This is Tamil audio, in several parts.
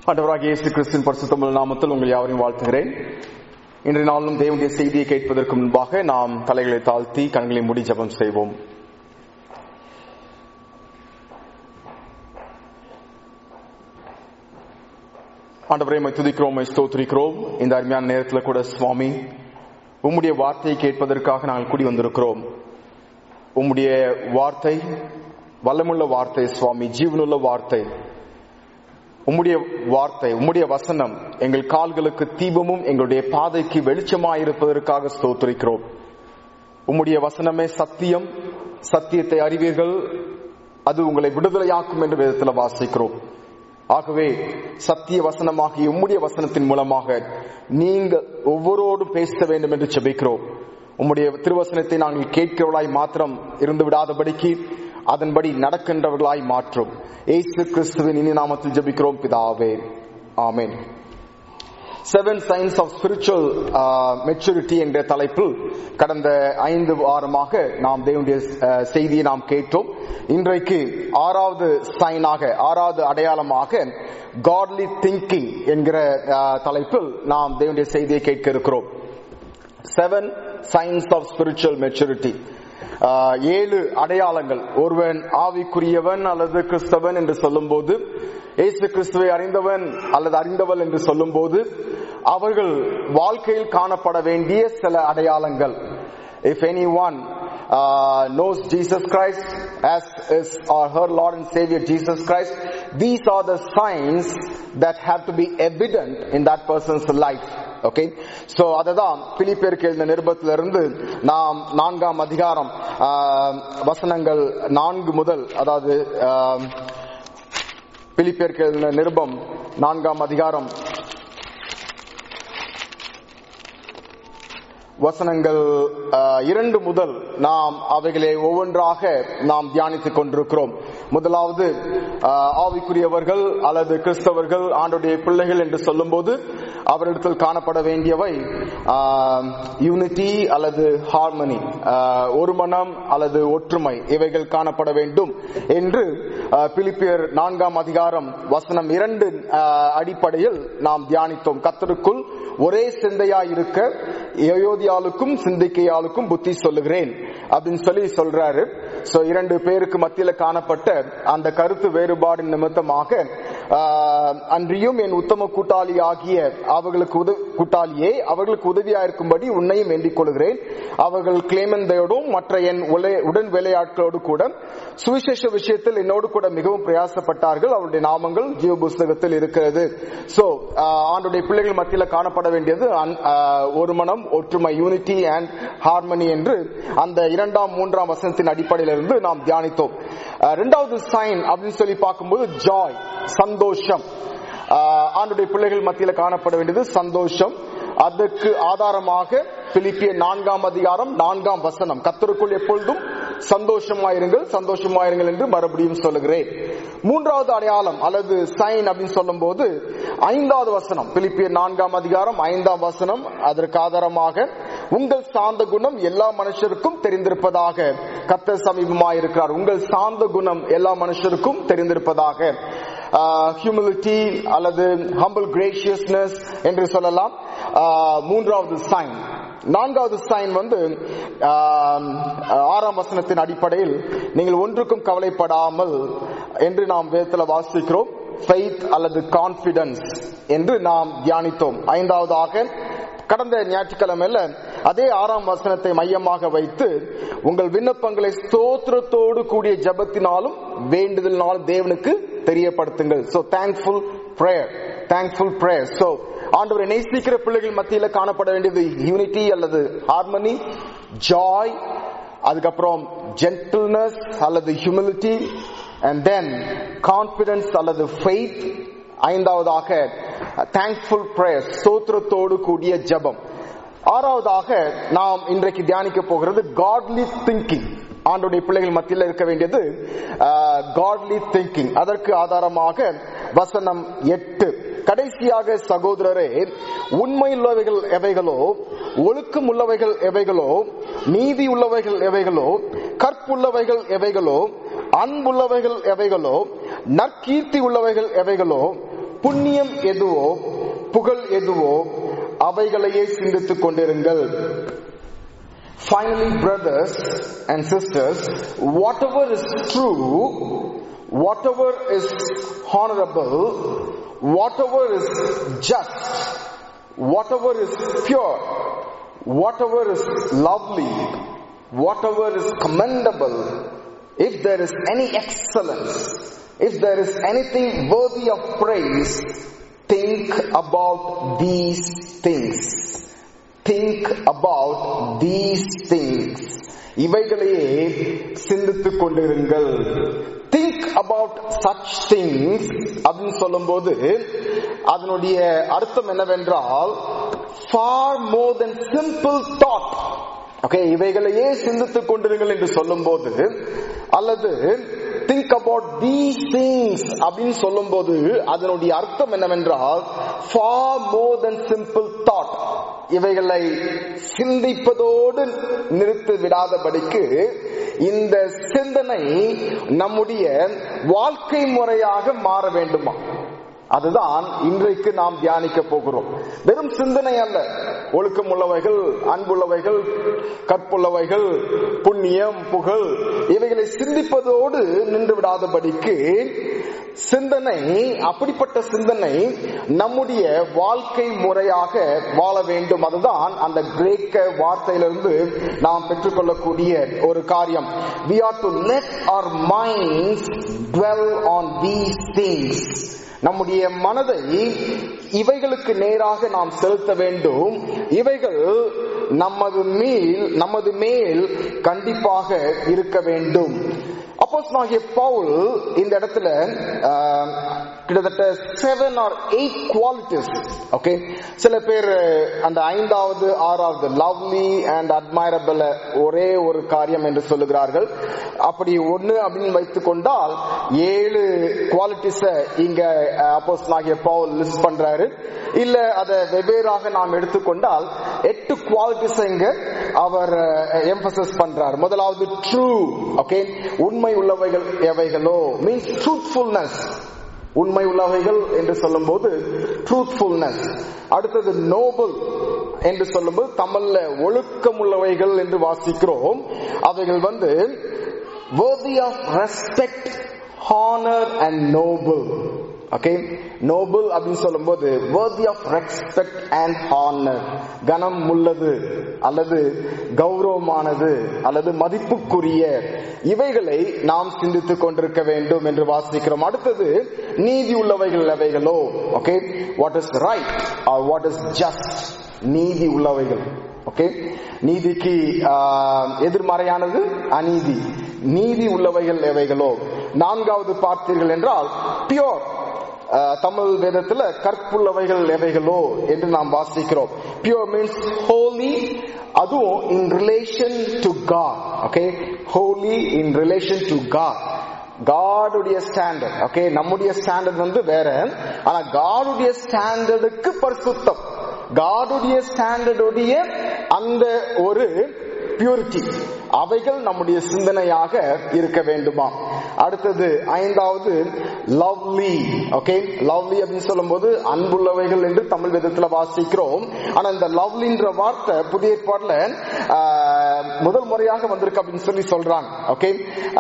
ஆண்டவராகிய இயேசு கிறிஸ்துவின் பரிசுத்தமுள்ள நாமத்தில் உங்கள் யாவரையும் வாழ்த்துகிறேன் இன்றைய நாளும் தேவனுடைய செய்தியை கேட்பதற்கு முன்பாக நாம் தலைகளை தாழ்த்தி கண்களை மூடி ஜெபம் செய்வோம் ஆண்டவரை மை துதிக்கிறோம் மை ஸ்தோத்திரிக்கிறோம் இந்த அருமையான நேரத்தில் கூட சுவாமி உம்முடைய வார்த்தையை கேட்பதற்காக நாங்கள் கூடி வந்திருக்கிறோம் உம்முடைய வார்த்தை வல்லமுள்ள வார்த்தை சுவாமி ஜீவனுள்ள வார்த்தை உம்முடைய வார்த்தை உம்முடைய வசனம் எங்கள் கால்களுக்கு தீபமும் எங்களுடைய பாதைக்கு வெளிச்சமாயிருப்பதற்காக ஸ்தோத்திரிக்கிறோம் உம்முடைய வசனமே சத்தியம் சத்தியத்தை அறிவீர்கள் அது உங்களை விடுதலையாக்கும் என்று வேதத்தில் வாசிக்கிறோம் ஆகவே சத்திய வசனமாகிய உம்முடைய வசனத்தின் மூலமாக நீங்கள் ஒவ்வொருவரோடும் பேச வேண்டும் என்று செபிக்கிறோம் உம்முடைய திருவசனத்தை நாங்கள் கேட்கிறவர்களாய் மாத்திரம் இருந்து விடாதபடிக்கு அதன்படி நடக்கின்றவர்களாய் மாற்றும் ஏசு கிறிஸ்துவின் இனி நாமத்தில் ஜெபிக்கிறோம் பிதாவே ஆமேன் seven signs of spiritual maturity என்ற தலைப்பில் கடந்த ஐந்து வாரமாக நாம் தேவனுடைய செய்தியை நாம் கேட்டோம் இன்றைக்கு ஆறாவது சைனாக ஆறாவது அடையாளமாக காட்லி திங்கிங் என்கிற தலைப்பில் நாம் தேவனுடைய செய்தியை கேட்க இருக்கிறோம் seven signs of spiritual maturity ஏழு அடையாளங்கள் ஒருவன் ஆவிக்குரியவன் அல்லது கிறிஸ்தவன் என்று சொல்லும் போது ஏசு கிறிஸ்துவை அறிந்தவன் அல்லது அறிந்தவள் என்று சொல்லும் போது அவர்கள் வாழ்க்கையில் காணப்பட வேண்டிய சில அடையாளங்கள் if any one knows Jesus Christ as is or her Lord and Savior Jesus Christ, these are the signs that have to be evident in that person's life. Okay so அததான் பிலிப்பேருக்கு எழுந்த நிருபத்திலிருந்து நாம் நான்காம் அதிகாரம் வசனங்கள் நான்கு முதல் அதாவது பிலிப்பேருக்கு எழுந்த நிருபம் நான்காம் அதிகாரம் வசனங்கள் இரண்டு முதல் நாம் அவைகளை ஒவ்வொன்றாக நாம் தியானித்துக் கொண்டிருக்கிறோம் முதலாவது ஆவிக்குரியவர்கள் அல்லது கிறிஸ்தவர்கள் ஆண்டுடைய பிள்ளைகள் என்று சொல்லும் போது அவரிடத்தில் காணப்பட வேண்டியவை யூனிட்டி அல்லது ஹார்மனி ஒரு மனம் அல்லது ஒற்றுமை இவைகள் காணப்பட வேண்டும் என்று பிலிப்பியர் நான்காம் அதிகாரம் வசனம் இரண்டு அடிப்படையில் நாம் தியானித்தோம் கத்தருக்குள் ஒரே சிந்தையா இருக்க யோதியாளுக்கும் சிந்திக்கையாளுக்கும் புத்தி சொல்லுகிறேன் அப்படின்னு சொல்லி சொல்றாரு சோ இரண்டு பேருக்கு மத்தியில காணப்பட்ட அந்த கருத்து வேறுபாடு நிமித்தமாக அன்றியும் என் உத்தம கூட்டாளி ஆகிய அவர்களுக்கு உதவி கூட்டாளியே அவர்களுக்கு உதவியா இருக்கும்படி உன்னையும் வேண்டிக் கொள்கிறேன் அவர்கள் கிளேமந்தையோடும் மற்ற என் உடன் வேலையாட்களோடு கூட சுவிசேஷ விஷயத்தில் என்னோடு கூட மிகவும் பிரயாசப்பட்டார்கள் அவருடைய நாமங்கள் ஜீவ புஸ்தகத்தில் இருக்கிறது சோ ஆண்டுடைய பிள்ளைகள் மத்தியில் காணப்பட வேண்டியது ஒரு மனம் ஒற்றுமை யூனிட்டி அண்ட் ஹார்மனி என்று அந்த இரண்டாம் மூன்றாம் வசனத்தின் அடிப்படையிலிருந்து நாம் தியானித்தோம் இரண்டாவது சைன் அப்படின்னு சொல்லி பார்க்கும்போது ஜாய் சந்தோஷம் ஆண்டுடைய பிள்ளைகள் மத்தியில் காணப்பட வேண்டியது சந்தோஷம் அதற்கு ஆதாரமாக பிலிப்பிய நான்காம் அதிகாரம் நான்காம் வசனம் கத்தருக்குள் எப்பொழுதும் சந்தோஷமாயிருங்கள் சந்தோஷமாயிருங்கள் என்று மறுபடியும் சொல்லுகிறேன் மூன்றாவது அடையாளம் அல்லது சைன் அப்படின்னு சொல்லும் போது ஐந்தாவது வசனம் பிலிப்பிய நான்காம் அதிகாரம் ஐந்தாம் வசனம் அதற்கு ஆதாரமாக உங்கள் சார்ந்த குணம் எல்லா மனுஷருக்கும் தெரிந்திருப்பதாக கத்த சமீபமாயிருக்கிறார் உங்கள் சார்ந்த குணம் எல்லா மனுஷருக்கும் தெரிந்திருப்பதாக ஹியூமிலிட்டி அல்லது ஹம்பிள் கிரேசியஸ்னஸ் என்று சொல்லலாம் மூன்றாவது சைன் நான்காவது சைன் வந்து ஆறாம் வசனத்தின் அடிப்படையில் நீங்கள் ஒன்றுக்கும் கவலைப்படாமல் என்று நாம் வேதத்தில் வாசிக்கிறோம் ஃபெய்த் அல்லது கான்பிடன்ஸ் என்று நாம் தியானித்தோம் ஐந்தாவதாக கடந்த ஞாயிற்றுக்கிழமையில அதே ஆறாம் வசனத்தை மையமாக வைத்து உங்கள் விண்ணப்பங்களை ஸ்தோத்திரத்தோடு கூடிய ஜபத்தினாலும் வேண்டுதலினாலும் தேவனுக்கு தெரியப்படுத்துங்கள் so thankful prayer thankful prayer so ஆண்டவரை நேசிக்கிற பிள்ளைகள் மத்தியில் காணப்பட வேண்டியது யூனிட்டி அல்லது ஹார்மனி ஜாய் அதுக்கப்புறம் ஜென்டில்னஸ் அல்லது ஹியூமிலிட்டி அண்ட் தென் கான்பிடன்ஸ் அல்லது ஃபெய்த் ஐந்தாவதாக தேங்க்ஃபுல் பிரேயர் சோத்திரத்தோடு கூடிய ஜபம் ஆறாவதாக நாம் இன்றைக்கு தியானிக்க போகிறது காட்லி திங்கிங் ஆண்டுடைய பிள்ளைகள் மத்தியில் இருக்க வேண்டியது காட்லி திங்கிங் அதற்கு ஆதாரமாக வசனம் எட்டு கடைசியாக சகோதரரே உண்மையுள்ளவைகள் எவைகளோ ஒழுக்கம் உள்ளவைகள் எவைகளோ நீதி உள்ளவைகள் எவைகளோ கற்புள்ளவைகள் எவைகளோ அன்புள்ளவைகள் எவைகளோ நற்கீர்த்தி உள்ளவைகள் எவைகளோ புண்ணியம் எதுவோ புகழ் எதுவோ அவைகளையே சிந்தித்துக் கொண்டிருங்கள் Finally, brothers and sisters, whatever is true, whatever is honorable, whatever is just, whatever is pure, whatever is lovely, whatever is commendable, if there is any excellence, if there is anything worthy of praise, think about these things. Think about these things. இவைகளையே சிந்தித்துக் கொண்டிருங்கள் திங்க் அபவுட் சச் திங்ஸ் அப்படின்னு சொல்லும்போது அதனுடைய அர்த்தம் என்னவென்றால் far more than simple thought okay இவைகளையே சிந்தித்துக் கொண்டிருங்கள் என்று சொல்லும்போது அல்லது திங்க் அபவுட் தீஸ் திங்ஸ் அப்படின்னு சொல்லும்போது அதனுடைய அர்த்தம் என்னவென்றால் far more than simple thought இவைகளை சிந்திப்பதோடு நிறுத்தி விடாதபடிக்கு இந்த சிந்தனை நம்முடைய வாழ்க்கை முறையாக மாற வேண்டுமா அதுதான் இன்றைக்கு நாம் தியானிக்க போகிறோம் வெறும் சிந்தனை அல்ல ஒழுக்கம் உள்ளவைகள் அன்புள்ளவைகள் கற்புள்ளவைகள் புண்ணியம் புகழ் இவைகளை சிந்திப்பதோடு நின்று விடாதபடிக்கு சிந்தனை அப்படிப்பட்ட சிந்தனை நம்முடைய வாழ்க்கை முறையாக வாழ வேண்டும் அதுதான் அந்த கிரேக்க வார்த்தையிலிருந்து நாம் பெற்றுக்கொள்ளக்கூடிய ஒரு காரியம் we are to let our minds dwell on these things நம்முடைய மனதை இவைகளுக்கு நேராக நாம் செலுத்த வேண்டும் இவைகள் நமது மேல் நமது மேல் கண்டிப்பாக இருக்க வேண்டும் அப்போஸ் நாகிய பவுல் இந்த இடத்துல ஆஹ், கிட்டத்தட்ட seven or eight qualities okay சில பேர் அந்த ஐந்தாவது ஆறாவது லவ்லி அண்ட் அட்மைரபிள் ஒரே ஒரு காரியம் என்று சொல்லுகிறார்கள் அப்படி ஒன்னு அப்படின்னு வைத்துக் கொண்டால் ஏழு குவாலிட்டிஸ இங்க அப்போஸ் நாகிய பவுல் லிஸ்ட் பண்றாரு இல்ல அதை வெவ்வேறாக நாம் எடுத்துக்கொண்டால் எட்டு குவாலிட்டிஸ் இங்க அவர் எம்பசஸ் பண்றார் முதலாவது ட்ரூ ஓகே உண்மை உள்ளவைகள் எவைகளோ மீன்ஸ் ட்ரூத்ஃபுல்னஸ் உண்மை உள்ளவைகள் என்று சொல்லும்போது ட்ரூத்ஃபுல்னஸ் அடுத்தது நோபல் என்று சொல்லும்போது தமிழ்ல ஒழுக்கம் உள்ளவைகள் என்று வாசிக்கிறோம் அவைகள் வந்து worthy of respect honor and noble okay noble அப்படின்னு சொல்லும்போது worthy of respect and honor கனம் உள்ளது அல்லது கௌரவமானது அல்லது மதிப்புக்குரிய இவைகளை நாம் சிந்தித்துக் கொண்டிருக்க வேண்டும் என்று வாசிக்கிறோம் அடுத்தது நீதி உள்ளவைகள் எவைகளோ okay what is right or what is just நீதி உள்ளவைகள் ஓகே நீதிக்கு ஆஹ், எதிர்மறையானது அநீதி நீதி உள்ளவைகள் எவைகளோ நான்காவது பார்த்தீர்கள் என்றால் பியோர் தமிழ் வேதத்துல கற்புள்ளவைகள் எவைகளோ என்று நாம் வாசிக்கிறோம் பியோர் மீன்ஸ் ஹோலி அதுவும் in relation to God okay holy in relation to God காடுடைய ஸ்டாண்டர்ட் ஓகே நம்முடைய ஸ்டாண்டர்ட் வந்து வேற ஆனா காடுடைய ஸ்டாண்டர்டுக்கு பரிசுத்தம் காடுடைய ஸ்டாண்டர்டுடைய அந்த ஒரு பியூரிட்டி அவைகள் நம்முடைய சிந்தனையாக இருக்க வேண்டுமா அடுத்தது ஐந்தாவது லவ்லி ஓகே லவ்லி அப்படின்னு சொல்லும்போது அன்புள்ளவைகள் என்று தமிழ் விதத்துல வாசிக்கிறோம் ஆனா இந்த லவ்லின்ற வார்த்தை புதிய ஏற்பாடுல ஆஹ், முதல் முறையாக வந்திருக்கு அப்படின்னு சொல்லி சொல்றாங்க okay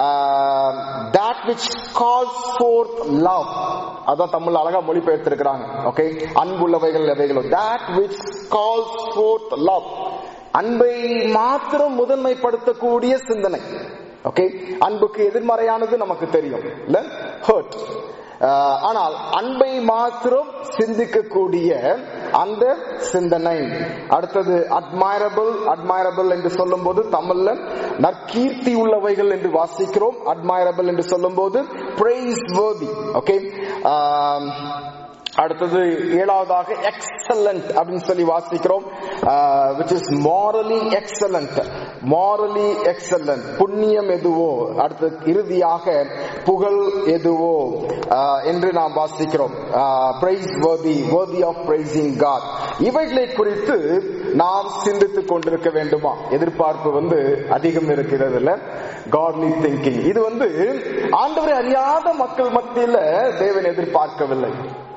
that which calls forth love அதான் தமிழ் அழகா மொழிபெயர்த்திருக்கிறாங்க ஓகே அன்புள்ளவைகள் எவைகளோ that which calls forth love அன்பை மாத்திரம் முதன்மைப்படுத்தக்கூடிய சிந்தனை ஓகே அன்புக்கு எதிர்மறையானது நமக்கு தெரியும் இல்ல ஹர்ட் ஆனால் அன்பை மாத்திரம் சிந்திக்கக்கூடிய அந்த சிந்தனை அடுத்தது அட்மைரபிள் அட்மைரபிள் என்று சொல்லும்போது தமிழ்ல நற்கீர்த்தி உள்ளவைகள் என்று வாசிக்கிறோம் அட்மைரபிள் என்று சொல்லும்போது பிரைஸ் worthy ஓகே அடுத்தது ஏழாவதாக எக்ஸலண்ட் அப்படின்னு சொல்லி வாசிக்கிறோம் which is morally excellent morally excellent புண்ணியம் எதுவோ அடுத்து இறுதியாக புகழ் எதுவோ ஆஹ், என்று நாம் வாசிக்கிறோம் praise worthy worthy of praising God இவைகளை குறித்து நாம் சிந்தித்துக் கொண்டிருக்க வேண்டுமா எதிர்பார்ப்பு வந்து அதிகம் இருக்கிறது இல்ல காட்லி திங்கிங் இது வந்து ஆண்டவரை அறியாத மக்கள் மத்தியில தேவன் எதிர்பார்க்கவில்லை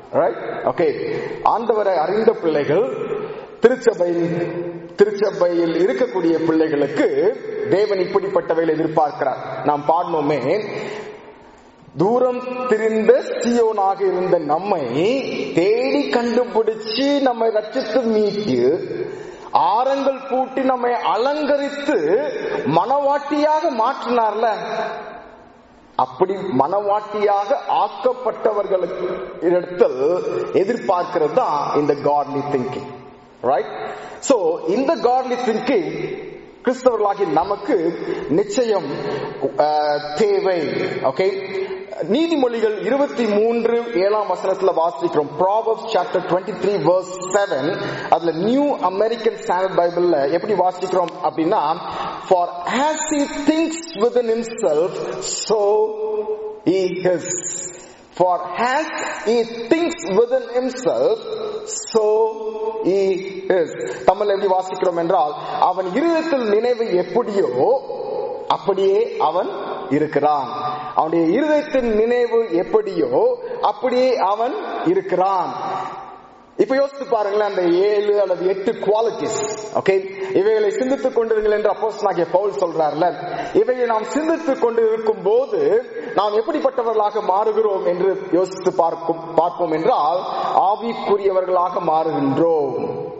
ரைட் ஓகே ஆண்டவரை அறிந்த பிள்ளைகள் திருச்சபையில் திருச்சபையில் இருக்கக்கூடிய பிள்ளைகளுக்கு தேவன் இப்படிப்பட்டவைகளை எதிர்பார்க்கிறார் நாம் பாடணுமே தூரம் திரிந்த சியோனாக இருந்த நம்மை தேடி கண்டுபிடிச்சு நம்மை ரச்சித்து மீட்டு ஆரங்கள் பூட்டி நம்மை அலங்கரித்து மனவாட்டியாக மாற்றினார்ல அப்படி மனவாட்டியாக ஆக்கப்பட்டவர்களுக்கு இடத்தில் எதிர்பார்க்கிறது தான் இந்த காட்லி திங்கிங் ரைட் சோ இந்த காட்லி திங்கிங் கிறிஸ்தவர்களாகி நமக்கு நிச்சயம் அஹ், தேவை ஓகே நீதிமொழிகள் இருபத்தி மூன்று ஏழாம் வசனத்துல வாசிக்கிறோம் Proverbs chapter twenty three verse seven அதுல நியூ அமெரிக்கன் ஸ்டாண்டர்ட் பைபிள்ல எப்படி வாசிக்கிறோம் அப்படின்னா for as he thinks within himself so he is for as he thinks within himself so he is தமிழ் எப்படி வாசிக்கிறோம் என்றால் அவன் இருதயத்தில் நினைவு எப்படியோ அப்படியே அவன் இருக்கிறான் அவனுடைய இருதயத்தின் நினைவு எப்படியோ அப்படியே அவன் இருக்கிறான் இப்ப யோசித்து பாருங்களேன் அந்த ஏழு அல்லது எட்டு குவாலிட்டிஸ் ஓகே இவைகளை சிந்தித்துக் கொண்டிருங்கள் என்று அப்போஸ் நாகிய பவுல் சொல்றார்ல இவைகளை நாம் சிந்தித்துக் கொண்டு இருக்கும் போது நாம் எப்படிப்பட்டவர்களாக மாறுகிறோம் என்று யோசித்து பார்க்கும் பார்ப்போம் என்றால் ஆவிக்குரியவர்களாக மாறுகின்றோம்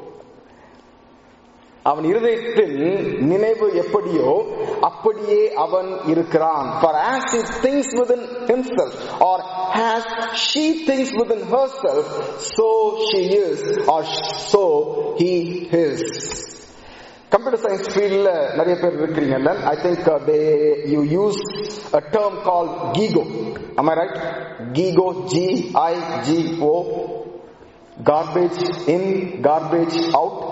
அவன் இருதயத்தின் நினைவு எப்படியோ அப்படியே அவன் இருக்கிறான் for as he thinks within himself or as she thinks within herself so she is or so he is computer science ஃபீல்ட்ல நிறைய பேர் இருக்கிறீங்கல்ல I think they you use a term call GIGO am i right GIGO G I G O garbage in garbage out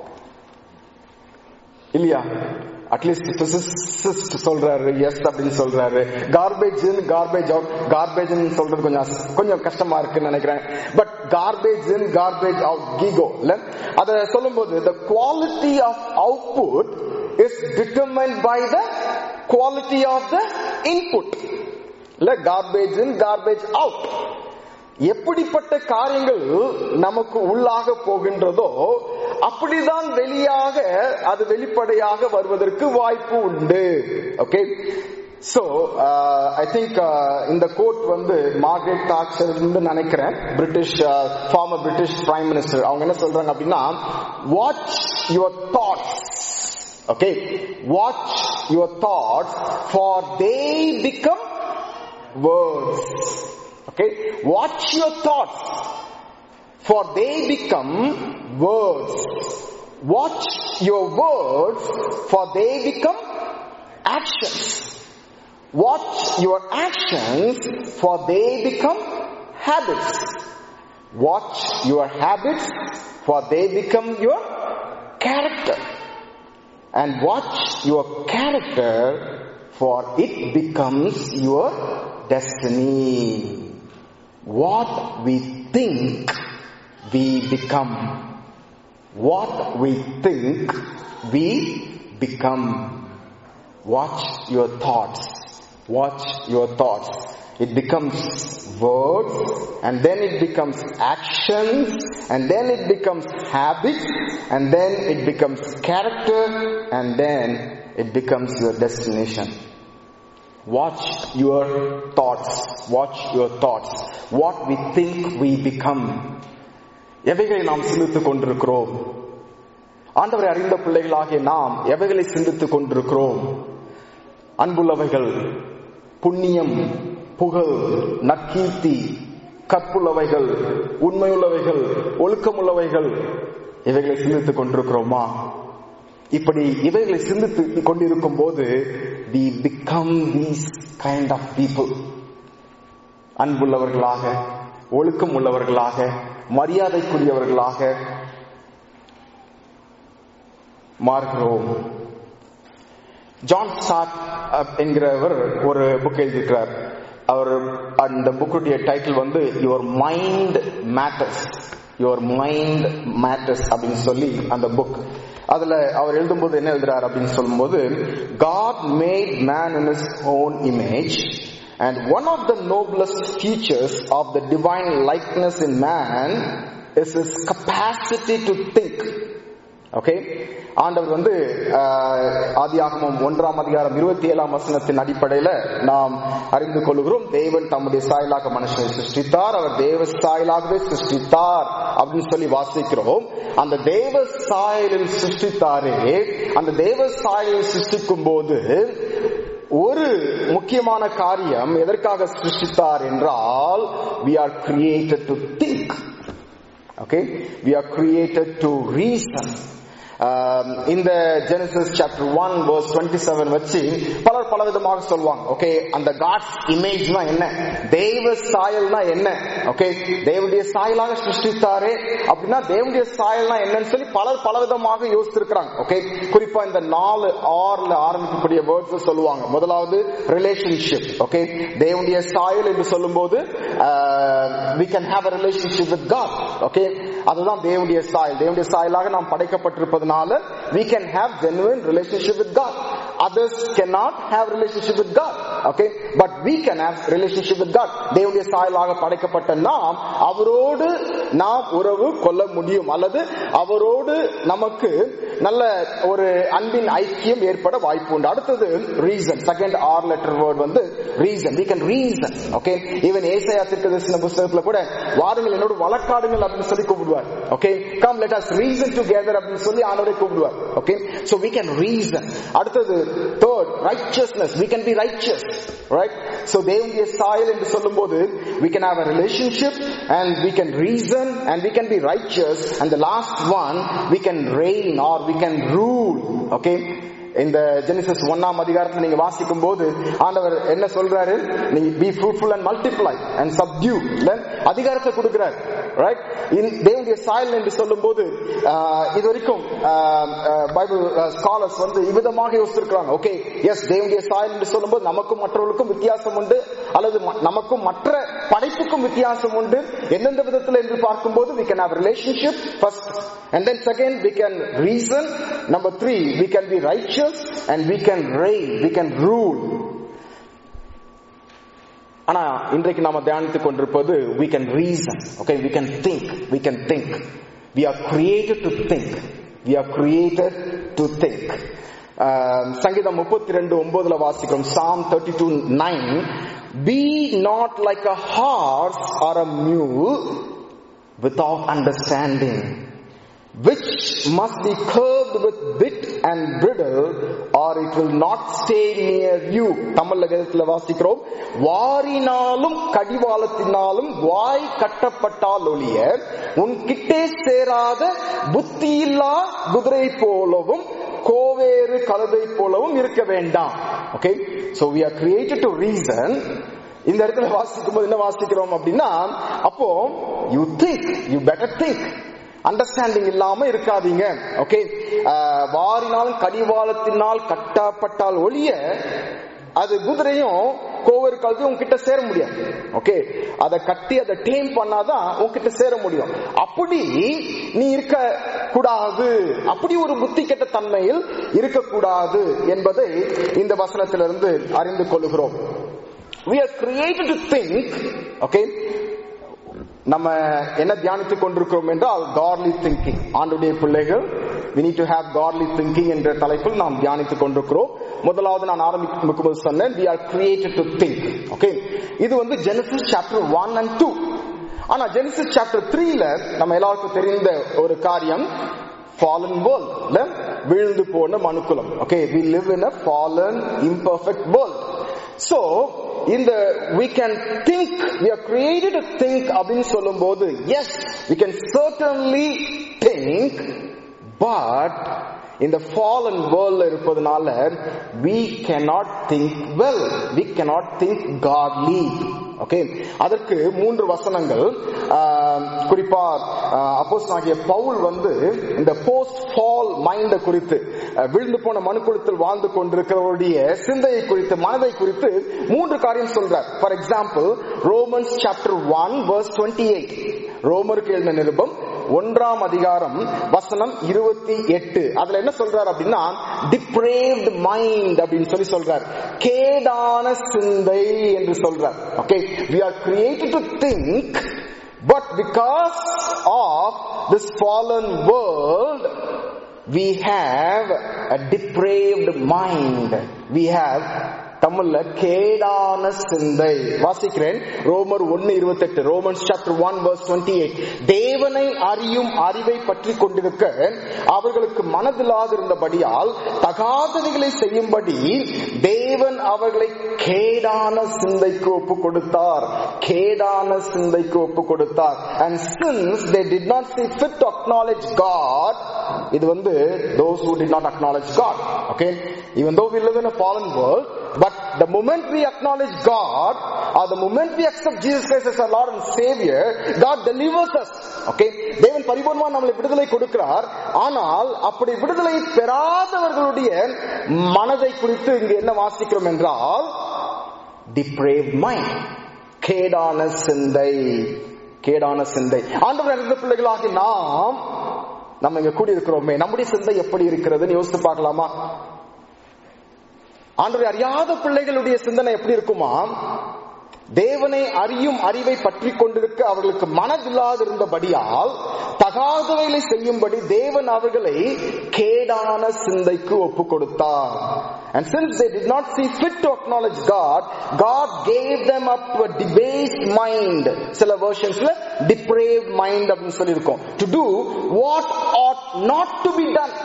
இல்லையா அட்லீஸ்ட் பிசிசிஸ்ட் சொல்றாரு எஸ் அப்படின்னு சொல்றாரு garbage in garbage out garbage சொல்றது கொஞ்சம் கொஞ்சம் கஷ்டமா இருக்குன்னு நினைக்கிறேன் but garbage in garbage out GIGO இல்ல அத சொல்லும்போது the quality of output is determine by the quality of the input இல்ல கார்பேஜ் இன் கார்பேஜ் அவுட் எப்படிப்பட்ட காரியங்கள் நமக்கு உள்ளாக போகின்றதோ அப்படிதான் வெளியாக அது வெளிப்படையாக வருவதற்கு வாய்ப்பு உண்டு ஓகே சோ ஐ திங்க் இந்த கோட் வந்து மார்கரெட் தாட்சர் நினைக்கிறேன் British former British prime minister அவங்க என்ன சொல்றாங்க அப்படின்னா watch your thoughts okay watch your thoughts for they become words Okay? Watch your thoughts, for they become words. Watch your words, for they become actions. Watch your actions, for they become habits. Watch your habits, for they become your character. And watch your character, for it becomes your destiny. What we think, we become. What we think, we become. Watch your thoughts. Watch your thoughts. It becomes words, and then it becomes actions, and then it becomes habits, and then it becomes character, and then it becomes your destination. Watch your thoughts. Watch your thoughts. What we think we become. எவைகளை நாம் சிந்தித்துக் கொண்டிருக்கிறோம் ஆண்டவரை அறிந்த பிள்ளைகளாகிய நாம் எவைகளை சிந்தித்துக் கொண்டிருக்கிறோம் அன்புள்ளவைகள் புண்ணியம் புகழ் நற்கீர்த்தி கற்புள்ளவைகள் உண்மையுள்ளவைகள் ஒழுக்கமுள்ளவைகள் இவைகளை சிந்தித்துக் கொண்டிருக்கிறோமா இப்படி இவைகளை சிந்தித்து கொண்டிருக்கும் போது we become these kind of people அன்புள்ளவர்களாக ஒழுக்கம் உள்ளவர்களாக மரியாதைக்குரியவர்களாக மாறுகிறோம் ஜான் ஸ்டார்ட் என்கிறவர் ஒரு புக் எழுதியிருக்கிறார் அவர் அந்த புக்குடைய டைட்டில் வந்து your mind matters your mind matters அப்படின்னு சொல்லி அந்த புக் அதுல அவர் எழுதும்போது என்ன எழுதுறார் அப்படின்னு சொல்லும்போது God made man in his own image And one of the noblest features of the divine likeness in man is his capacity to think. Okay ஆண்டவர் வந்து ஆதியாகமம் ஒன்றாம் அதிகாரம் இருபத்தி ஏழாம் வசனத்தின் அடிப்படையில நாம் அறிந்து கொள்கிறோம் தேவன் தம்முடைய சாயலாக மனுஷனை சிருஷ்டித்தார் அவர் தேவ சாயலாகவே சிருஷ்டித்தார் அப்படின்னு சொல்லி வாசிக்கிறோம் அந்த தேவ சாயலில் சிருஷ்டித்தாரே அந்த தேவ சாயலில் சிருஷ்டிக்கும் போது ஒரு முக்கியமான காரியம் எதற்காக சிருஷ்டித்தார் என்றால் we are created to think okay we are created to reason இந்த Genesis chapter one verse twenty seven வச்சு பலர் பல விதமாக சொல்லுவாங்க ஓகே அந்த காட்ஸ் இமேஜ்னா என்ன தெய்வ சாயல்னா என்ன ஓகே தேவனுடைய சாயலாக சிருஷ்டித்தாரே அப்படின்னா தேவனுடைய சாயல்னா என்னன்னு சொல்லி பலர் பல விதமாக யோசிச்சிருக்கிறாங்க ஓகே குறிப்பா இந்த நாலு ஆறுல ஆரம்பிக்கக்கூடிய வேர்ட்ஸ் சொல்லுவாங்க முதலாவது ரிலேஷன்ஷிப் ஓகே தேவனுடைய சாயல் என்று சொல்லும்போது we can have a relationship with God okay அதுதான் தேவனுடைய சாயல் தேவனுடைய சாயலாக நாம் படைக்கப்பட்டிருப்பதனால we can have genuine relationship with God others cannot have relationship with God okay but we can have relationship with God தேவனுடைய சாயலாக படைக்கப்பட்ட நாம் அவரோடு நாம் உறவு கொள்ள முடியும் அல்லது அவரோடு நமக்கு நல்ல ஒரு அன்பின் ஐக்கியம் ஏற்பட வாய்ப்பு உண்டு அடுத்தது reason second R letter word வந்து reason we can reason okay even ஏசாயா தீர்க்கதரிசன புத்தகத்துல கூட வாருங்கள் என்னோட வழக்காடுங்கள் அப்படின்னு சொல்லி கூப்பிடுவார் okay come let us reason together அப்படின்னு சொல்லி ஆண்டவரை கூப்பிடுவார் okay so we can reason அடுத்தது third righteousness we can be righteous right so தேவனுடைய சாயல் என்று சொல்லும்போது we can have a relationship and we can reason and we can be righteous and the last one we can reign or we can rule okay இந்த ஜெனிசஸ் ஒன்னாம் அதிகாரத்தில் நீங்க வாசிக்கும் போது ஆண்டவர் என்ன சொல்றாரு நீங்க be fruitful and multiply and subdue அதிகாரத்தை கொடுக்கிறார் ரைட் தேவனுடைய சாயல் என்று சொல்லும் போது இது வரைக்கும் பைபிள் ஸ்காலர்ஸ் வந்து இவ்விதமாக யோசிச்சிருக்கிறாங்க ஓகே எஸ் தேவனுடைய சாயல் என்று சொல்லும் போது நமக்கும் மற்றவர்களுக்கும் வித்தியாசம் உண்டு அல்லது நமக்கும் மற்ற படைப்புக்கும் வித்தியாசம் உண்டு எந்தெந்த விதத்தில் என்று பார்க்கும்போது we can have relationship first and then second we can reason number three we can be righteous and we can reign we can rule ஆனா இன்றைக்கு நாம தியானித்துக் கொண்டிருப்பது we can reason okay we can think we can think we are created to think we are created to think சங்கீதம் முப்பத்தி ரெண்டு ஒன்பதுல வாசிக்கிறோம் Psalm thirty two nine be not like a horse or a mule without understanding which must be curbed with bit and bridle or it will not stay near you தமிழ்ல வேதத்துல வாசிக்கிறோம் வாரினாலும் கடிவாளத்தினாலும் வாய் கட்டப்பட்டால் ஒழிய உன் கிட்டே சேராத புத்தியில்லா குதிரை போலவும் கோவேறு கழுதை போலவும் இருக்க வேண்டாம் okay so we are created to reason இந்த இடத்துல வாசிக்கும் போது என்ன வாசிக்கிறோம் அப்படின்னா அப்போ you think you better think understanding இல்லாம இருக்காதீங்க ஓகே வாரினாலும் கடிவாளத்தினால் கட்டப்பட்டால் ஒழிய அது குதிரையும் கோவர் கழுத்து உங்ககிட்ட சேர முடியாது ஓகே அதை கட்டி அதை டேம் பண்ணாதான் உங்ககிட்ட சேர முடியும் அப்படி நீ இருக்க கூடாது அப்படி ஒரு புத்தி கெட்ட தன்மையில் இருக்கக்கூடாது என்பதை இந்த வசனத்திலிருந்து அறிந்து கொள்கிறோம் we are created to think okay நம்ம என்ன தியானித்துக் கொண்டிருக்கிறோம் என்றால் கார்லி திங்கிங் ஆண்டுடைய பிள்ளைகள் we need to have godly thinking என்ற தலைப்பில் நாம் தியானித்துக் கொண்டிருக்கிறோம் முதலாவது நான் ஆரம்பிக்கும் போது சொன்னேன் we are created to think okay இது வந்து Genesis chapter one and two ஆனா ஜெனசிஸ் சாப்டர் த்ரீல நம்ம எல்லாருக்கும் தெரிந்த ஒரு காரியம் ஃபாலன் வேர்ல்ட் விழுந்து போன மனுக்குலம் okay we live in a fallen imperfect world so இந்த we can think we are created to think அப்படின்னு சொல்லும்போது yes we can certainly think but இந்த fallen world இருப்பதனால we cannot think well we cannot think godly okay அதற்கு மூன்று வசனங்கள் குறிப்பா அப்போஸ் ஆகிய பவுல் வந்து இந்த போஸ்ட் ஃபால் மைண்ட குறித்து விழுந்து போன மனுக்குளத்தில் வாழ்ந்து கொண்டிருக்கிறவருடைய சிந்தையை குறித்து மனதை குறித்து மூன்று காரியம் சொல்றார் for example Romans chapter one verse twenty eight ரோமருக்கு எழுதின நிருபம் ஒன்றாம் அதிகாரம் வசனம் இருபத்தி எட்டு அதுல என்ன சொல்றாரு அப்படின்னா டிப்ரேவ்ட் மைண்ட் அப்படின்னு சொல்லி சொல்றார் கேடான சிந்தை என்று சொல்றார் okay we are created to think but because of this fallen world we have a depraved mind we have தமிழ்ல கேடான சிந்தை வாசிக்கிறேன் ரோமர் ஒன்னு இருபத்தெட்டு Romans chapter one verse twenty eight தேவனை அறியும் அறிவை பற்றி கொண்டிருக்க அவர்களுக்கு மனதில்லாது இருந்தபடியால் தகாதவைகளை செய்யும்படி தேவன் அவர்களை கேடான சிந்தைக்கு ஒப்பு கொடுத்தார் கேடான சிந்தைக்கு ஒப்பு கொடுத்தார் and since they did not see fit to acknowledge God இது வந்து those who did not acknowledge God okay even though we live in a fallen world but the moment we acknowledge God or the moment we accept Jesus Christ as our Lord and Savior God delivers us okay தேவன் பரிபூர்ணமா நம்மளை விடுதலை கொடுக்கிறார் ஆனால் அப்படி விடுதலை பெறாதவர்களுடைய மனதை குறித்து இங்கு என்ன வாசிக்கிறோம் என்றால் depraved mind கேடான சிந்தை கேடான சிந்தை ஆண்டவர் அறிந்த பிள்ளைகளாகி நாம் நம்ம இங்க கூடி இருக்கிறோமே நம்முடைய சிந்தை எப்படி இருக்கிறதுன்னு யோசித்து பார்க்கலாமா ஆண்டவரை அறியாத பிள்ளைகளுடைய சிந்தனை எப்படி இருக்குமா தேவனை அறியும் அறிவை பற்றி கொண்டிருக்க அவர்களுக்கு மனதில்லாதிருந்தபடியால் தகாதவைகளை செய்யும்படி தேவன் அவர்களை கேடான சிந்தைக்கு ஒப்பு கொடுத்தார் And since they did not see fit to acknowledge God, God gave them up to a debased mind. சில versionsல depraved mind அப்படின்னு சொல்லியிருக்கோம். To do what ought not to be done.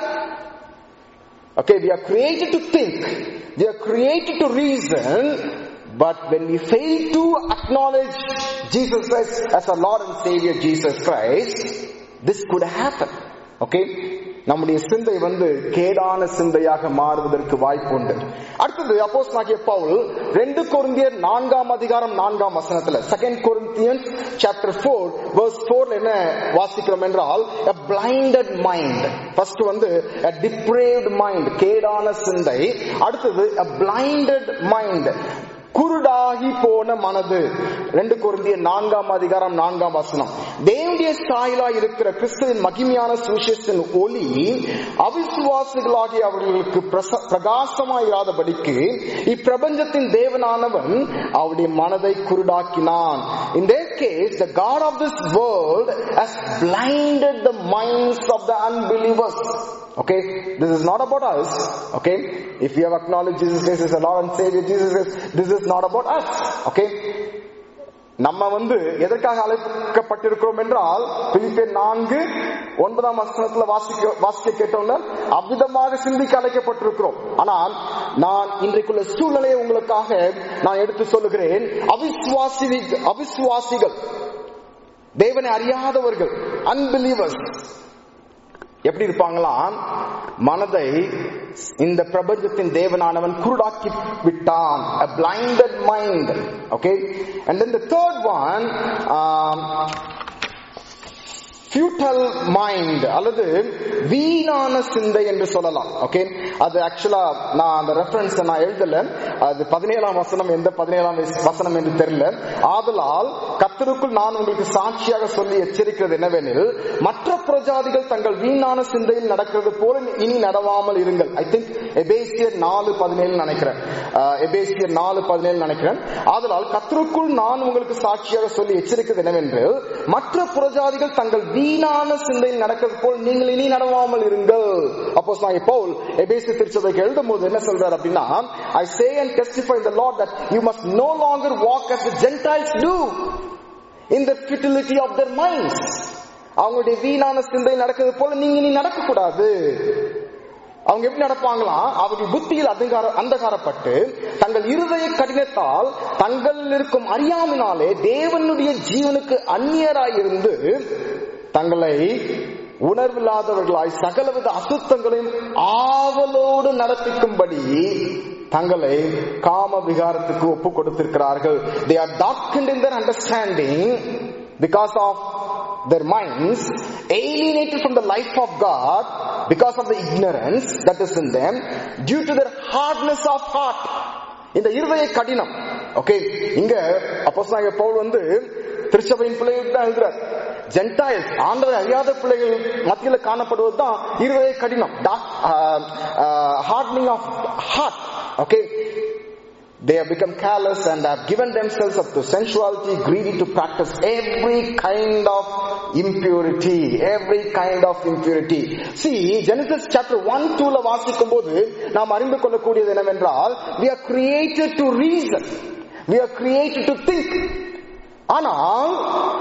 Okay, we are created to think. We are created to reason. But when we fail to acknowledge Jesus Christ as our Lord and Savior Jesus Christ, this could happen. Okay? நம்முடைய சிந்தை வந்து கேடான சிந்தையாக மாறுவதற்கு வாய்ப்பு உண்டு அடுத்தது அப்போஸ் நாகிய பவுல் ரெண்டு கொரிந்தியர் நான்காம் அதிகாரம் நான்காம் வசனத்துல second Corinthian chapter four verse போர்ல என்ன வாசிக்கிறோம் என்றால் a blinded mind ஃபர்ஸ்ட் வந்து a depraved mind கேடான சிந்தை அடுத்தது a blinded mind குருடாகி போன மனது ரெண்டு குருந்திய நான்காம் அதிகாரம் நான்காம் வசனம் தேவனுடைய சாயலா இருக்கிற கிறிஸ்துவின் மகிமையான சுவிசேஷத்தின் ஒளி அவிசுவாசிகளாகிய அவர்களுக்கு பிரகாசமாயிராதபடிக்கு இப்பிரபஞ்சத்தின் தேவனானவன் அவருடைய மனதை குருடாக்கினான் in their case the god of this world has blinded the minds of the unbelievers okay this is not about us okay if we have acknowledged jesus christ as the lord and savior jesus christ this is not about us okay நம்ம வந்து எதற்காக அழைக்கப்பட்டிருக்கிறோம் என்றால் பிலிப்பியர் நான்கு ஒன்பதாம் வசனத்துல வாசிக்க வாசிக்க கேட்டோம்னா அவ்விதமாக சிந்திக்க அழைக்கப்பட்டிருக்கிறோம் ஆனால் நான் இன்றைக்குள்ள சூழ்நிலையை உங்களுக்காக நான் எடுத்து சொல்லுகிறேன் அவிசுவாசி அவிசுவாசிகள் தேவனை அறியாதவர்கள் அன்பிலீவர்ஸ் எப்படி இருப்பாங்களாம் மனதை இந்த பிரபஞ்சத்தின் தேவனானவன் குருடாக்கி விட்டான் a blinded mind okay and then the third one um, futile mind அல்லது வீணான சிந்தை என்று சொல்லலாம் ஓகே அது ஆக்சுவலா நான் அந்த ரெஃபரன்ஸ் நான் எழுதல அது பதினேழாம் வசனம் எந்த பதினேழாம் வசனம் என்று தெரியல ஆதலால் கத்தருக்குள் நான் உங்களுக்கு சாட்சியாக சொல்லி எச்சரிக்கிறது என்னவெனில் மற்ற பிரஜாதிகள் தங்கள் வீணான சிந்தையில் நடக்கிறது போல இனி நடவாமல் இருங்கள் ஐ திங்க் எபேசியர் நாலு பதினேழு நினைக்கிறேன் எபேசியர் நாலு பதினேழு நினைக்கிறேன் ஆதலால் கத்தருக்குள் நான் உங்களுக்கு சாட்சியாக சொல்லி எச்சரிக்கிறது என்னவென்று மற்ற புறஜாதிகள் தங்கள் வீணான சிந்தையில் நடக்கிறது போல் நீங்கள் இனி நடவாமல் இருங்கள் அப்போ நான் பவுல் எபேசி திருச்சபைக்கு எழுதும் போது என்ன சொல்றாரு அப்படின்னா I say and testify the Lord that you must no longer walk as the Gentiles do in the futility of their minds அவங்களுடைய வீணான சிந்தையில் நடக்கிறது போல நீங்க இனி நடக்க கூடாது அவங்க எப்படி நடப்பாங்களாம் அவர்கள் புத்தியில் அதிகார அந்தகாரப்பட்டு தங்கள் இருதய கடினத்தால் தங்களில் இருக்கும் அறியாமினாலே தேவனுடைய ஜீவனுக்கு அந்நியராய் இருந்து தங்களை உணர்வில்லாதவர்களாய் சகலவித அசுத்தங்களையும் ஆவலோடு நடத்திக்கும்படி தங்களை காம விகாரத்துக்கு ஒப்பு கொடுத்திருக்கிறார்கள் தே ஆர் டாக்டர் in their understanding because of their minds alienated from the life of God because of the ignorance that is in them due to their hardness of heart இந்த இருதய கடினம் ஓகே இங்க அப்போ பவுல் வந்து திருச்சபையின் பிள்ளைகளுக்கு தான் எழுதுறார் ஜென்டாயில்ஸ் ஆண்டவை அறியாத பிள்ளைகள் மத்தியில காணப்படுவது தான் இருவரே கடினம் hardening of heart okay They have become careless and have given themselves up to sensuality, greedy to practice every kind of impurity. Every kind of impurity. See, Genesis chapter 1, 2 ல வாசிக்கும் போது நாம் அறிந்து கொள்ளக்கூடியது என்னவென்றால் we are created to reason. We are created to think. ஆனால்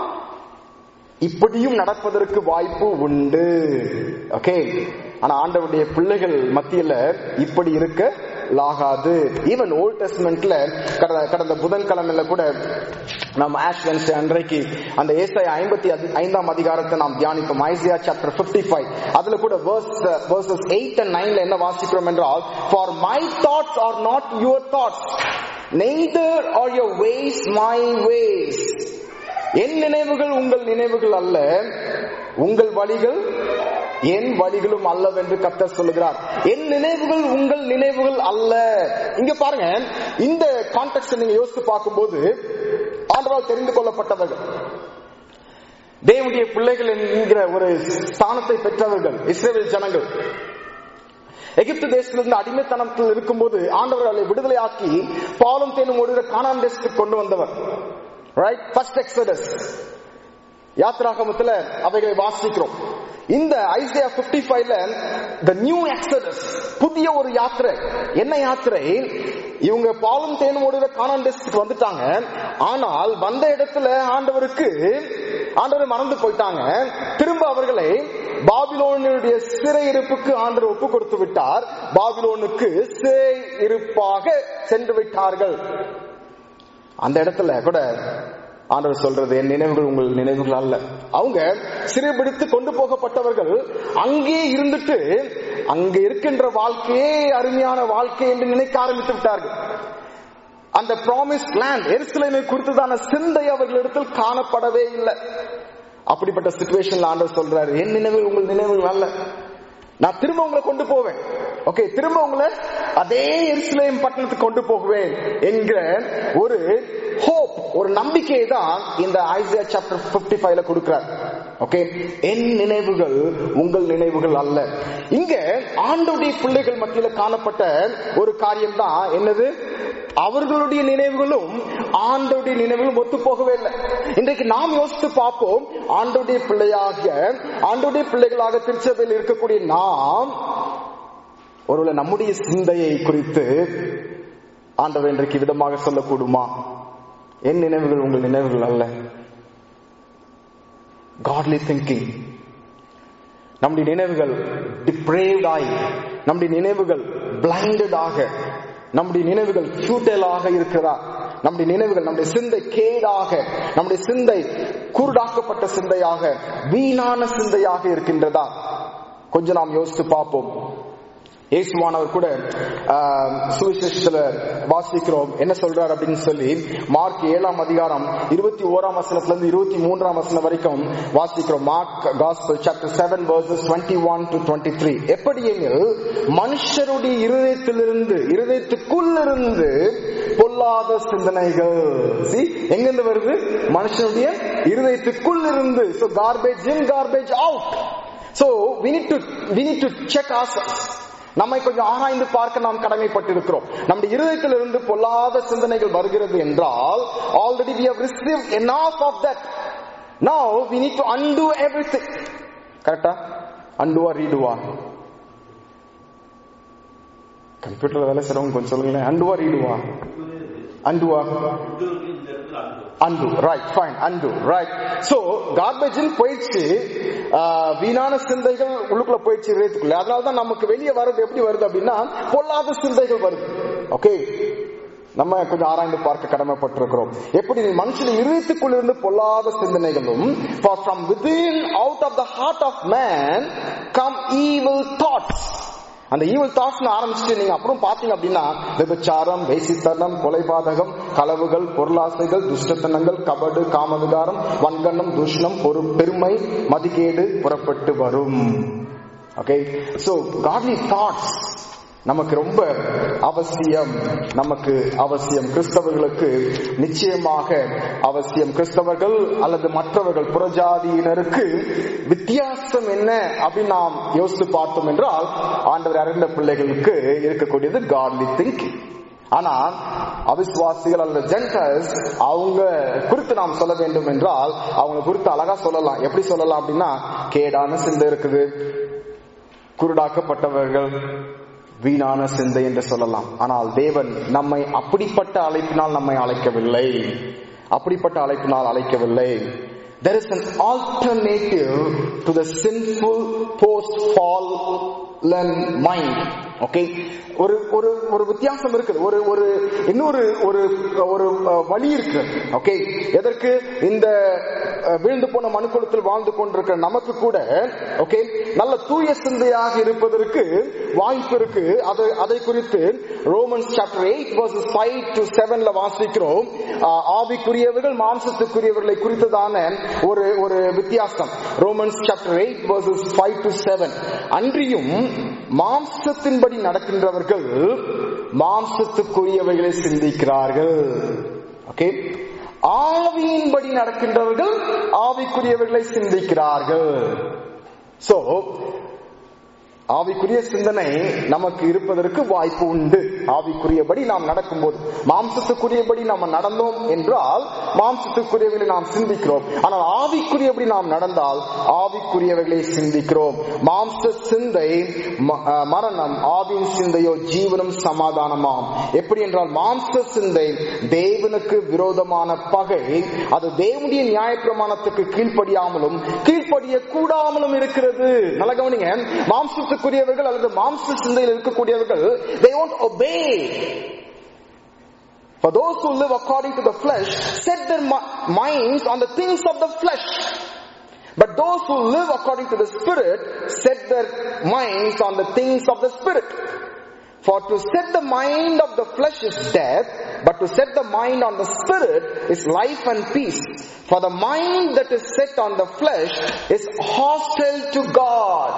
இப்படியும் நடப்பதற்கு வாய்ப்பு உண்டு ஓகே ஆனா ஆண்டவருடைய பிள்ளைகள் மத்தியில இப்படி இருக்க லாகாது ஈவன் ஓல்ட் டெஸ்ட்மெண்ட்ல கடந்த கடந்த புதன்கிழமையில கூட நம்ம ஆஷ் வென்ஸ்டே அன்றைக்கு அந்த ஏசாய ஐம்பத்தி ஐந்தாம் அதிகாரத்தை நாம் தியானிப்போம் ஐசியா சாப்டர் பிப்டி ஃபைவ் அதுல கூட வேர்ஸ் வேர்சஸ் எயிட் அண்ட் நைன்ல என்ன வாசிக்கிறோம் என்றால் for my thoughts are not your thoughts neither are your ways my ways என் நினைவுகள் உங்கள் நினைவுகள் அல்ல உங்கள் வழிகள் என் வழிகளும் அல்லவென்று கத்தர் சொல்லுகிறார் என் நினைவுகள் உங்கள் நினைவுகள் அல்ல இங்க பாருங்க இந்த கான்டெக்ட் நீங்க யோசித்து பார்க்கும்போது ஆண்டவரால் தெரிந்து கொள்ளப்பட்டவர்கள் தேவனுடைய பிள்ளைகள் என்கிற ஒரு ஸ்தானத்தை பெற்றவர்கள் இஸ்ரேல் ஜனங்கள் எகிப்து தேசத்திலிருந்து அடிமைத்தனத்தில் இருக்கும்போது ஆண்டவர்களை விடுதலையாக்கி பாலும் தேனும் ஓடுகிற கானான் தேசத்துக்கு கொண்டு வந்தவர் ரைட் ஃபர்ஸ்ட் எக்ஸடஸ் யாத்ராகமத்துல அவைகளை வாசிக்கிறோம் இந்த ஐசியா பிப்டி ஃபைவ்ல த நியூ எக்ஸடஸ் புதிய ஒரு யாத்திரை என்ன யாத்திரை இவங்க பாலும் தேனும் ஓடுகிற கானான் தேசத்துக்கு வந்துட்டாங்க ஆனால் வந்த இடத்துல ஆண்டவருக்கு ஆண்டவர் மறந்து போயிட்டாங்க திரும்ப அவர்களை பாபிலோனுடைய சிறை இருப்புக்கு ஆண்டவர் ஒப்பு கொடுத்து விட்டார் பாபிலோனுக்கு சிறை இருப்பாக சென்று விட்டார்கள் அந்த இடத்துல கூட ஆண்டவர் சொல்றது என் நினைவுகள் உங்கள் நினைவுகள் அல்ல அவங்க சிறைபிடித்து கொண்டு போகப்பட்டவர்கள் அங்கே இருந்துட்டு அங்க இருக்கின்ற வாழ்க்கையே அருமையான வாழ்க்கை என்று நினைக்க ஆரம்பித்து விட்டார்கள் அந்த ப்ராமிஸ் லேண்ட் எருசலேமை குறித்ததான சிந்தை அவர்களிடத்தில் காணப்படவே இல்லை அப்படிப்பட்ட சுச்சுவேஷன்ல ஆண்டவர் சொல்றாரு என் நினைவு உங்கள் நினைவுகள் அல்ல நான் திரும்ப உங்களை கொண்டு போவேன் ஓகே திரும்ப உங்களை அதே எருசலேம் பட்டணத்துக்கு கொண்டு போகுவேன் என்கிற ஒரு ஹோப் ஒரு நம்பிக்கையை தான் இந்த ஐசியா சாப்டர் பிப்டி ஃபைவ்ல கொடுக்கிறார் ஓகே என் நினைவுகள் உங்கள் நினைவுகள் அல்ல இங்க ஆண்டோடைய பிள்ளைகள் மத்தியில காணப்பட்ட ஒரு காரியம் தான் என்னது அவர்களுடைய நினைவுகளும் ஆண்டோடைய நினைவுகளும் ஒத்து போகவே இல்லை இன்றைக்கு நாம் யோசித்து பார்ப்போம் ஆண்டோடைய பிள்ளையாக ஆண்டோடைய பிள்ளைகளாக திருச்சபையில் இருக்கக்கூடிய நாம் ஒருவேளை நம்முடைய சிந்தையை குறித்து ஆண்டவர் இன்றைக்கு விதமாக சொல்லக்கூடுமா என் நினைவுகள் உங்கள் நினைவுகள் அல்ல காட்லி திங்கிங் நம்முடைய நினைவுகள் டிப்ரேவ்ட் ஆகி நம்முடைய நினைவுகள் பிளைண்டட் ஆக நம்முடைய நினைவுகள் ஃபியூட்டலாக இருக்கிறதா நம்முடைய நினைவுகள் நம்முடைய சிந்தை கேடாக நம்முடைய சிந்தை குருடாக்கப்பட்ட சிந்தையாக வீணான சிந்தையாக இருக்கின்றதா கொஞ்சம் நாம் யோசித்து பார்ப்போம் இயேசுவானவர் கூட சுவிசேஷத்துல வாசிக்கிறோம் என்ன சொல்றார் அப்படின்னு சொல்லி மார்க் ஏழாம் அதிகாரம் இருபத்தி ஓராம் வசனத்துல இருந்து இருபத்தி மூன்றாம் வசனம் வரைக்கும் வாசிக்கிறோம் Mark gospel chapter seven verses twenty one to twenty three எப்படி எனில் மனுஷருடைய இருதயத்திலிருந்து இருதயத்துக்குள்ளிருந்து பொல்லாத சிந்தனைகள் சி எங்கிருந்து வருது மனுஷனுடைய இருதயத்துக்குள் இருந்து so garbage in garbage out so we need to we need to check ourselves நம்மை கொஞ்சம் ஆராய்ந்து பார்க்க நாம் கடமைப்பட்டிருக்கிறோம் நம்முடைய இருதயத்திலிருந்து பொல்லாத சிந்தனைகள் வருகிறது என்றால் already we have received enough of that now we need to undo everything கரெக்டா அண்டுவா ரீடுவா கம்ப்யூட்டர்ல வேலை செய்றவங்க கொஞ்சம் சொல்லுங்களேன் அண்டுவா ரீடுவா அண்டுவா undo right fine undo right so கார்பேஜில் போயிடுச்சு வீணான சிந்தைகள் உள்ளுக்குள்ள போயிடுச்சு இதயத்துக்குள்ள அதனால தான் நமக்கு வெளியே வர்றது எப்படி வருது அப்படின்னா பொல்லாத சிந்தைகள் வருது ஓகே நம்ம கொஞ்சம் ஆராய்ந்து பார்க்க கடமைப்பட்டிருக்கிறோம் எப்படி நீ மனுஷன் இருதயத்துக்குள் இருந்து பொல்லாத சிந்தனைகளும் from within out of the heart of man come evil thoughts அந்த ஈவல் தாட்ஸ் ஆரம்பிச்சுட்டு நீங்க அப்புறம் பாத்தீங்க அப்படின்னா விபச்சாரம் வேசித்தனம் கொலைபாதகம் களவுகள் பொருளாசைகள் துஷ்டத்தனங்கள் கபடு காமவிகாரம் வன்கண்ணம் துஷ்ணம் ஒரு பெருமை மதிகேடு புறப்பட்டு வரும் ஓகே சோ காட்லி தாட்ஸ் நமக்கு ரொம்ப அவசியம் நமக்கு அவசியம் கிறிஸ்தவர்களுக்கு நிச்சயமாக அவசியம் கிறிஸ்தவர்கள் அல்லது மற்றவர்கள் புறஜாதியினருக்கு வித்தியாசம் என்ன அப்படின்னு நாம் யோசித்து பார்த்தோம் என்றால் ஆண்டவர் அறிந்த பிள்ளைகளுக்கு இருக்கக்கூடியது காட்லி திங்கிங் ஆனா அவிசுவாசிகள் அல்லது ஜென்டல்ஸ் அவங்க குறித்து நாம் சொல்ல வேண்டும் என்றால் அவங்க குறித்து அழகா சொல்லலாம் எப்படி சொல்லலாம் அப்படின்னா கேடான சிந்தை இருக்குது குருடாக்கப்பட்டவர்கள் வீணான சிந்தை என்று சொல்லலாம் ஆனால் தேவன் நம்மை அப்படிப்பட்ட அழைப்பினால் நம்மை அழைக்கவில்லை அப்படிப்பட்ட அழைப்பினால் அழைக்கவில்லை there is an alternative to the sinful post fallen mind okay ஒரு ஒரு ஒரு வித்தியாசம் இருக்குது ஒரு ஒரு இன்னொரு ஒரு ஒரு அஹ், வழி இருக்கு ஓகே எதற்கு இந்த அஹ், விழுந்து போன மனுக்குளத்தில் வாழ்ந்து கொண்டிருக்கிற நமக்கு கூட ஓகே நல்ல தூய சிந்தையாக இருப்பதற்கு வாய்ப்பு இருக்கு அது அதை குறித்து Romans chapter eight verses five to செவன்ல வாசிக்கிறோம் ஆஹ், ஆவிக்குரியவர்கள் மாம்சத்துக்குரியவர்களை குறித்ததான ஒரு ஒரு வித்தியாசம் Romans chapter eight verses five to seven அன்றியும் மாம்சத்தின்படி நடக்கின்றவர்கள் மாம்சத்துக்குரியவைகளை சிந்திக்கிறார்கள் ஓகே ஆவியின்படி நடக்கின்றவர்கள் ஆவிக்குரியவர்களை சிந்திக்கிறார்கள் சோ ஆவிக்குரிய சிந்தனை நமக்கு இருப்பதற்கு வாய்ப்பு உண்டு ஆவிக்குரியபடி நாம் நடக்கும்போது மாம்சத்துக்குரியபடி நாம் நடந்தோம் என்றால் மாம்சத்துக்குரியவர்களை நாம் சிந்திக்கிறோம் ஆனால் ஆவிக்குரியபடி நாம் நடந்தால் ஆவிக்குரியவர்களை சிந்திக்கிறோம் மாம்ச சிந்தை ம- அஹ் மரணம் ஆவியின் சிந்தையோ ஜீவனும் சமாதானமாம் எப்படி என்றால் மாம்ச சிந்தை தேவனுக்கு விரோதமான பகை அது தேவனுடைய நியாயப்பிரமாணத்துக்கு கீழ்ப்படியாமலும் கீழ்ப்படிய கூடாமலும் இருக்கிறது நல்ல கவனிங்க மாம்சத்துக்குரியவர்கள் அல்லது மாம்ச சிந்தையில் இருக்கக்கூடியவர்கள் they won't obey For those who live according to the flesh set their mi- minds on the things of the flesh. But those who live according to the Spirit set their minds on the things of the Spirit. For to set the mind of the flesh is death, but to set the mind on the Spirit is life and peace. For the mind that is set on the flesh is hostile to God.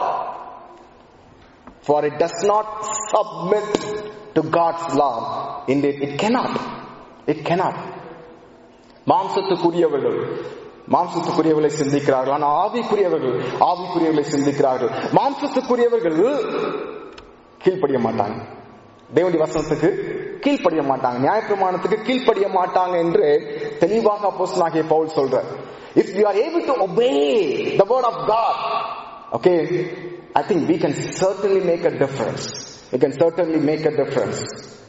For it does not submit to God's law. Indeed, it cannot. It cannot. மாம்சத்துக்குரியவர்கள் மாம்சத்துக்குரியவர்களை சிந்திக்கிறார்கள் ஆனால் ஆவிக்குரியவர்கள் ஆவிக்குரியவர்களை சிந்திக்கிறார்கள் மாம்சத்துக்குரியவர்கள் கீழ்ப்படிய மாட்டாங்க தேவனுடைய வசனத்துக்கு கீழ்ப்படிய மாட்டாங்க நியாயப்பிரமாணத்துக்கு கீழ்ப்படிய மாட்டாங்க என்று தெளிவாக அப்போஸ்தலனாகிய பவுல் சொல்றார் if you are able to obey the word of god okay i think we can certainly make a difference we can certainly make a difference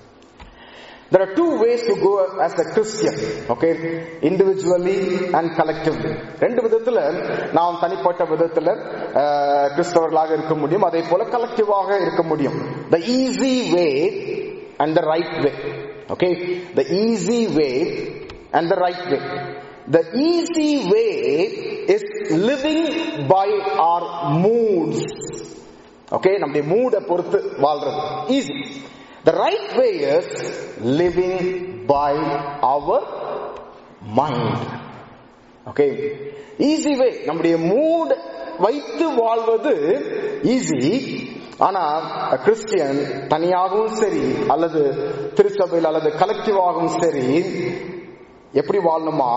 there are two ways to go as a Christian, okay? Individually and collectively. ரெண்டு விதத்துல நாம் தனிப்பட்ட விதத்துல அஹ், கிறிஸ்தவர்களாக இருக்க முடியும் அதே போல கலெக்டிவாக இருக்க முடியும் the easy way and the right way okay the easy way and the right way the easy way is living by our moods okay நம்முடைய மூட பொறுத்து வாழ்றது easy the right way is living by our mind okay easy way நம்முடைய மூட் வைத்து வாழ்வது ஈஸி ஆனா கிறிஸ்டியன் தனியாகவும் சரி அல்லது திருச்சபையில் அல்லது கலெக்டிவாகவும் சரி எப்படி வாழணுமா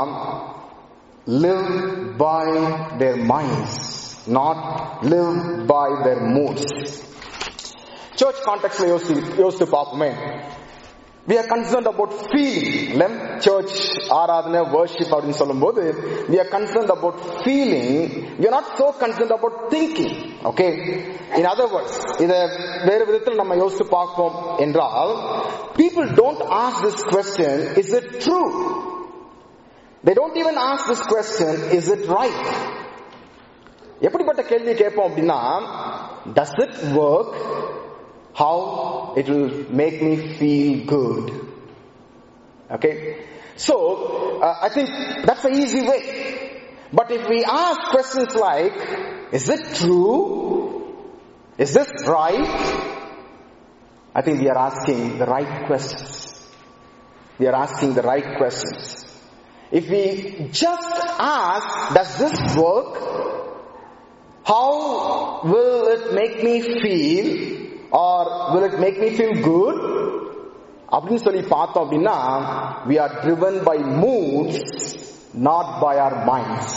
live by their minds, not live by their moods. Church context யோசித்து யோசித்து பார்ப்போமே we are concerned about feeling இல்ல church ஆராதனை worship அப்படின்னு சொல்லும்போது we are concerned about feeling we are not so concerned about thinking okay in other words இத வேறு விதத்தில் நம்ம யோசித்து பார்ப்போம் என்றால் people don't ask this question is it true they don't even ask this question is it right எப்படிப்பட்ட கேள்வி கேட்போம் அப்படின்னா does it work how it will make me feel good okay so uh, i think that's an easy way but if we ask questions like is it true is this right i think we are asking the right questions we are asking the right questions if we just ask does this work how will it make me feel or will it make me feel good அப்படின்னு சொல்லி பார்த்தோம் அப்படின்னா we are driven by moods not by our minds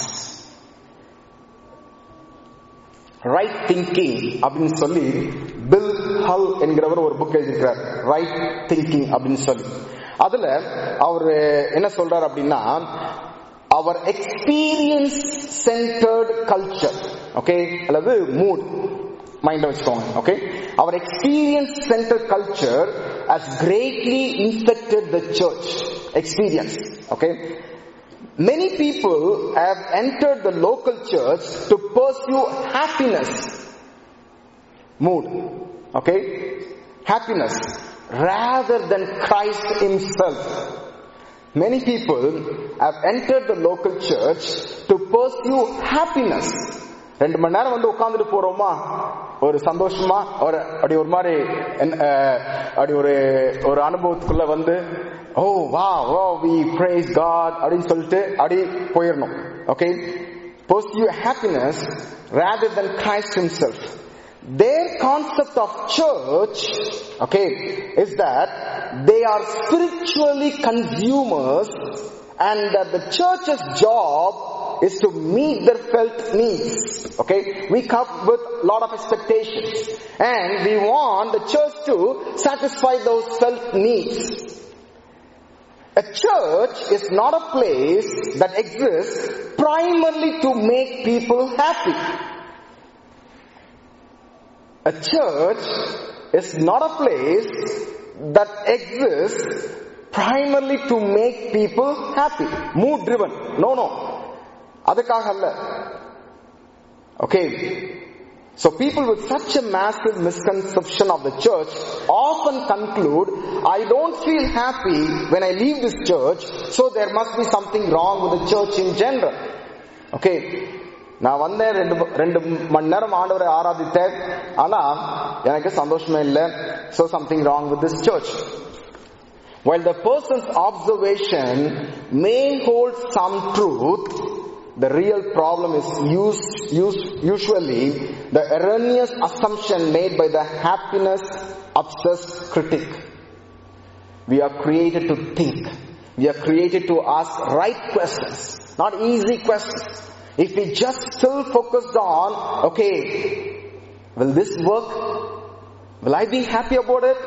right thinking அப்படின்னு சொல்லி பில் ஹல் என்கிறவர் ஒரு புக் எழுதியிருக்கிறார் ரைட் திங்கிங் அப்படின்னு சொல்லி அதுல அவர் என்ன சொல்றார் அப்படின்னா our experience centered culture okay அல்லது மூட் மைண்ட வச்சுக்கோங்க okay our experience center culture has greatly infected the church experience okay Many people have entered the local church to pursue happiness. Mood. Okay? Happiness. Rather than Christ Himself. Many people have entered the local church to pursue happiness. ரெண்டு மணி நேரம் வந்து உட்காந்துட்டு போறோமா ஒரு சந்தோஷமா ஒரு அப்படி ஒரு மாதிரி என்ன- அஹ், அப்படி ஒரு ஒரு அனுபவத்துக்குள்ள வந்து ஓ வா வா வி praise God அப்படின்னு சொல்லிட்டு அப்படி போயிடணும் okay pursue happiness rather than Christ himself their concept of church okay is that they are spiritually consumers and that the church's job is to meet their felt needs okay we come with a lot of expectations and we want the church to satisfy those felt needs a church is not a place that exists primarily to make people happy a church is not a place that exists primarily to make people happy. Mood driven. No, no. அதுக்காக அல்ல Okay. So people with such a massive misconception of the church often conclude, I don't feel happy when I leave this church, so there must be something wrong with the church in general. Okay நான் வந்தேன் ரெண்டு ரெண்டு மணி நேரம் ஆண்டவரை ஆராதித்தேன் ஆனா எனக்கு சந்தோஷமே இல்லை so something wrong with this church while the person's observation may hold some truth the real problem is use, use, usually the erroneous assumption made by the happiness obsessed critic we are created to think. We are created to ask right questions, not easy questions. If we just still focused on, okay, will this work? Will I be happy about it?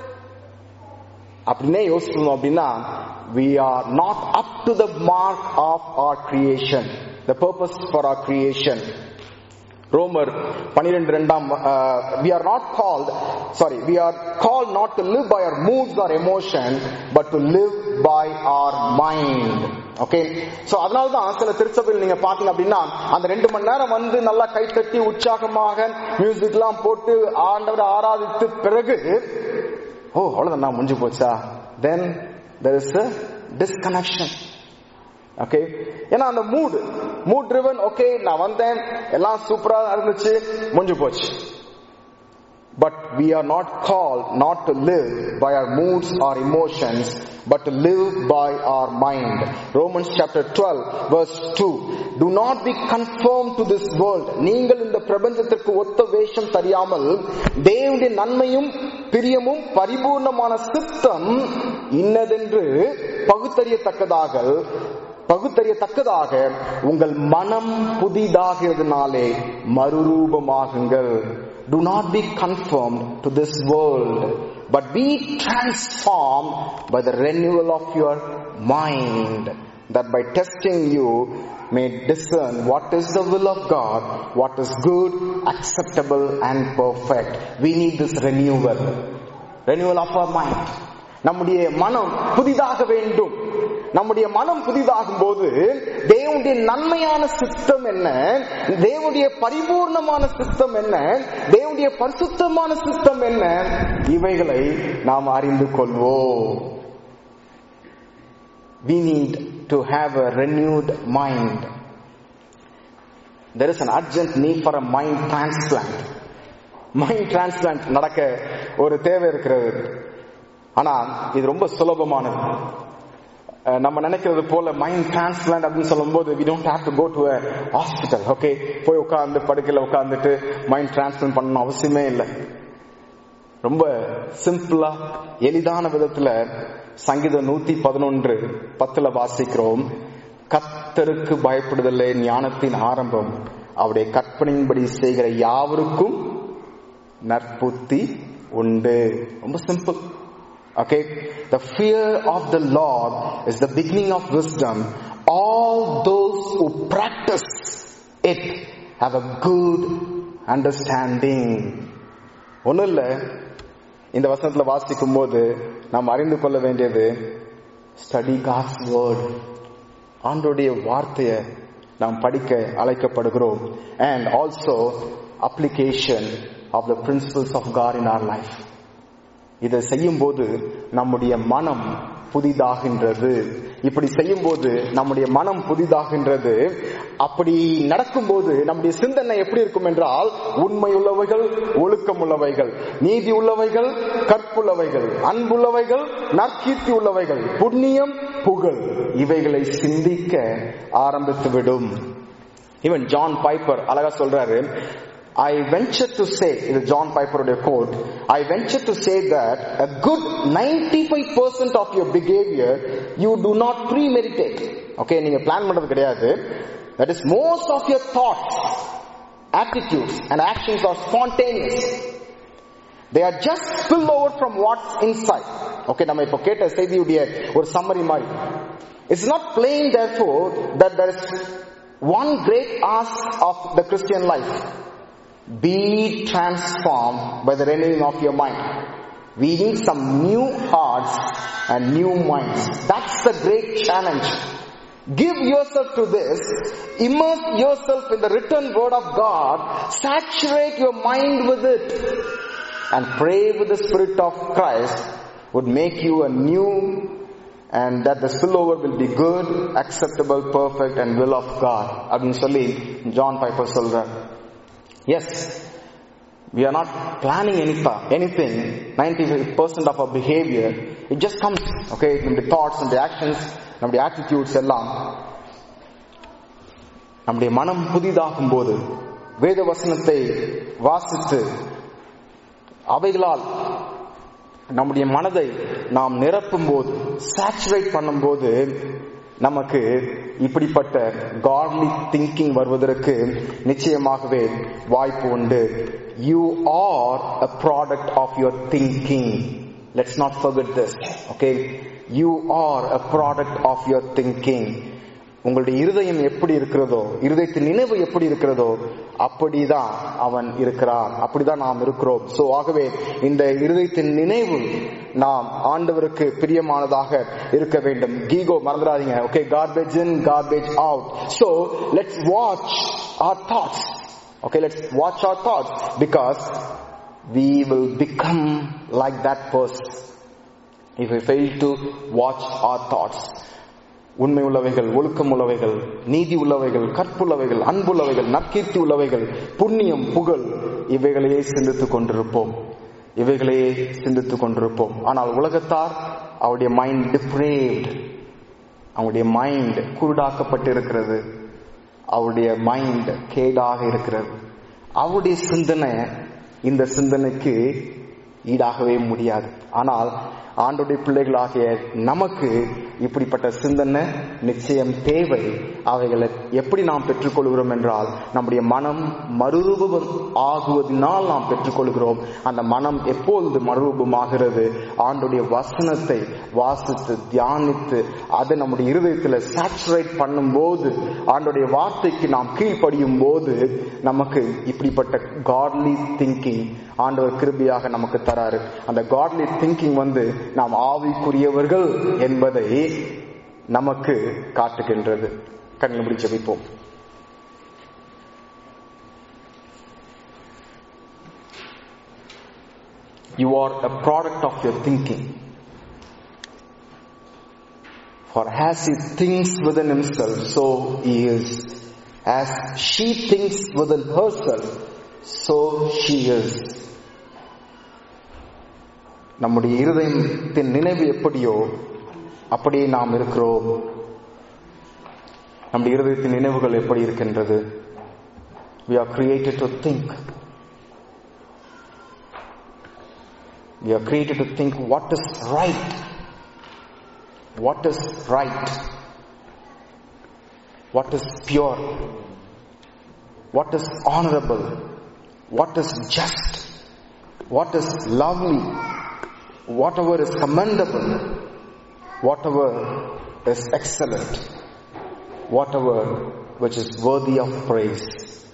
அப்படின்னே யோசிக்கணும் அப்படின்னா we are not up to the mark of our creation the purpose for our creation ரோமர் பனிரெண்டு ரெண்டாம் we are not called sorry we are call not to live by our moods or emotion but to live by our mind okay so அதனால தான் சில திருச்சபையில் நீங்க பாத்தீங்க அப்படின்னா அந்த ரெண்டு மணி நேரம் வந்து நல்லா கைத்தட்டி உற்சாகமாக மியூசிக் எல்லாம் போட்டு ஆண்டவரை ஆராதித்து பிறகு ஓ அவ்வளவுதான் நான் முடிஞ்சு போச்சா then there is a disconnection okay ஏன்னா அந்த மூட் மூட் ட்ரிவன் ஓகே நான் வந்தேன் எல்லாம் சூப்பரா இருந்துச்சு முடிஞ்சு போச்சு But we are not called not to live by our moods or emotions, but to live by our mind. Romans chapter 12 verse 2. Do not be conformed to this world. நீங்கள் இந்த பிரபஞ்சத்திற்கு ஒத்த வேஷம் தெரியாமல் தேவனுடைய நன்மையும் பிரியமும் பரிபூர்ணமான சித்தம் இன்னதென்று பகுத்தறியத்தக்கதாக பகுத்தறியத்தக்கதாக உங்கள் மனம் புதிதாகிறதுனாலே மறுரூபமாகுங்கள் do not be conformed to this world but be transformed by the renewal of your mind that by testing you may discern what is the will of God, what is good, acceptable and perfect. We need this renewal. Renewal of our mind. நம்முடைய மனம் புதிதாக வேண்டும் நம்முடைய மனம் புதிதாகும் போது தேவனுடைய நன்மையான சிஸ்டம் என்ன தேவனுடைய பரிபூர்ணமான சிஸ்டம் என்ன தேவனுடைய பரிசுத்தமான சிஸ்டம் என்ன இவைகளை நாம் அறிந்து கொள்வோம் we need to have a renewed mind there is an urgent need for a mind transplant mind transplant நடக்க ஒரு தேவை இருக்கிறது ஆனா இது ரொம்ப சுலபமானது அஹ் நம்ம நினைக்கிறது போல மைண்ட் டிரான்ஸ்பிளான்ட் அப்படின்னு சொல்லும்போது we don't have to go to hospital okay போய் உட்கார்ந்து படுக்கையில உட்கார்ந்துட்டு மைண்ட் டிரான்ஸ்பிளான்ட் பண்ணணும் அவசியமே இல்லை ரொம்ப சிம்பிளா எளிதான விதத்துல சங்கீதம் நூத்தி பதினொன்று பத்துல வாசிக்கிறோம் கத்தருக்கு பயப்படுதலே ஞானத்தின் ஆரம்பம் அவருடைய கற்பனையின்படி செய்கிற யாவருக்கும் நற்புத்தி உண்டு ரொம்ப simple Okay, the fear of the Lord is the beginning of wisdom. All those who practice it have a good understanding. ஒன்றும் இல்லை இந்த வசனத்துல வாசிக்கும் போது நாம் அறிந்து கொள்ள வேண்டியது ஸ்டடி காஸ் வேர்ட் ஆண்டோடைய வார்த்தையை நாம் படிக்க அழைக்கப்படுகிறோம் and also application of the principles of God in our life இதை செய்யும் போது நம்முடைய மனம் புதிதாகின்றது இப்படி செய்யும் போது நம்முடைய மனம் புதிதாகின்றது அப்படி நடக்கும்போது நம்முடைய சிந்தனை எப்படி இருக்கும் என்றால் உண்மை உள்ளவைகள் ஒழுக்கம் உள்ளவைகள் நீதி உள்ளவைகள் கற்புள்ளவைகள் அன்புள்ளவைகள் நற்கீர்த்தி உள்ளவைகள் புண்ணியம் புகழ் இவைகளை சிந்திக்க ஆரம்பித்துவிடும் இவன் ஜான் பைப்பர் அழகா சொல்றாரு I venture to say, இது ஜான் பைப்பருடைய quote I venture to say that a good 95% of your behavior you do not premeditate. Okay, நீங்க பிளான் பண்றது கிடையாது. That is most of your thoughts, attitudes and actions are spontaneous. They are just spill over from what's inside. Okay, நம்ம இப்போ கேட்ட செய்தியுடைய ஒரு சம்மரி மாதிரி. It's not plain therefore that there is one great ask of the Christian life. Be transformed by the renewing of your mind. We need some new hearts and new minds. That's the great challenge. Give yourself to this. Immerse yourself in the written word of God. Saturate your mind with it. And pray with the Spirit of Christ would make you a new and that the spillover will be good, acceptable, perfect and will of God. அப்படின்னு சொல்லி ஜான் பைப்பர் சொல்றார் Yes, we are not planning anything, anything. 90% of our behavior, it just comes, okay, from the thoughts and the actions, நம்முடைய attitudes எல்லாம் நம்முடைய மனம் புதிதாகும் போது வேத வசனத்தை வாசித்து அவைகளால் நம்முடைய மனதை நாம் நிரப்பும் போது சாச்சுரேட் பண்ணும்போது நமக்கு இப்படிப்பட்ட காட்லி திங்கிங் வருவதற்கு நிச்சயமாகவே வாய்ப்பு உண்டு you are a product of your thinking let's not forget this okay you are a product of your thinking உங்களுடைய இருதயம் எப்படி இருக்கிறதோ இருதயத்தின் நினைவு எப்படி இருக்கிறதோ அப்படிதான் அவன் இருக்கிறான் அப்படிதான் நாம் இருக்கிறோம் சோ ஆகவே இந்த இருதயத்தின் நினைவு நாம் ஆண்டவருக்கு பிரியமானதாக இருக்க வேண்டும் கீகோ மறந்துடாதீங்க okay garbage in garbage out so let's watch our thoughts okay let's watch our thoughts because we will become like that person if we fail to watch our thoughts உண்மை உள்ளவைகள் ஒழுக்கம் உள்ளவைகள் நீதி உள்ளவைகள் கற்புள்ளவைகள் அன்புள்ளவைகள் நற்கீர்த்தி உள்ளவைகள் புண்ணியம் புகழ் இவைகளையே சிந்தித்துக் கொண்டிருப்போம் இவைகளையே சிந்தித்துக் கொண்டிருப்போம் ஆனால் உலகத்தார் அவருடைய மைண்ட் டிப்ரேவ்ட் அவருடைய மைண்ட் குருடாக்கப்பட்டு இருக்கிறது அவருடைய மைண்ட் கேடாக இருக்கிறது அவருடைய சிந்தனை இந்த சிந்தனைக்கு ஈடாகவே முடியாது ஆனால் ஆண்டுடைய பிள்ளைகளாகிய நமக்கு இப்படிப்பட்ட சிந்தனை நிச்சயம் தேவை அவைகளை எப்படி நாம் பெற்றுக்கொள்கிறோம் என்றால் நம்முடைய மனம் மறுரூபம் ஆகுவதனால் நாம் பெற்றுக்கொள்கிறோம் அந்த மனம் எப்பொழுது மறுரூபமாகிறது ஆண்டுடைய வசனத்தை வாசித்து தியானித்து அதை நம்முடைய இருதயத்தில் சாச்சுரேட் பண்ணும்போது ஆண்டுடைய வார்த்தைக்கு நாம் கீழ்ப்படியும் போது நமக்கு இப்படிப்பட்ட காட்லி திங்கிங் ஆண்டவர் கிருபியாக நமக்கு தராரு அந்த காட்லி திங்கிங் வந்து நாம் ஆவிக்குரியவர்கள் என்பதை நமக்கு காட்டுகின்றது கண்ணில் முடி ஜெபிப்போம் You are a product of your thinking. For as he thinks within himself, so he is. As she thinks within herself, so she is. நம்முடைய இருதயத்தின் நினைவு எப்படியோ அப்படியே நாம் இருக்கிறோம் நம்முடைய இருதயத்தின் நினைவுகள் எப்படி இருக்கின்றது we are created to think We are created to think what is right. What is right? What is pure? What is honorable? What is just? What is lovely? Whatever is commendable? Whatever is excellent? Whatever which is worthy of praise?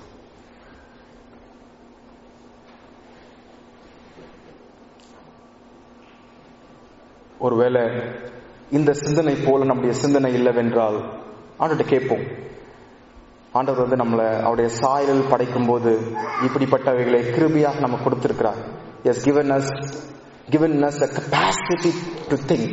ஒருவேளை இந்த சிந்தனை போல நம்முடைய சிந்தனை இல்லவென்றால் ஆண்டுகிட்ட கேட்போம் ஆண்டவர் வந்து நம்மளை அவருடைய சாயலில் படைக்கும் போது இப்படிப்பட்டவைகளை கிருபியாக நம்ம கொடுத்திருக்கிறார் yes given us given us a capacity to think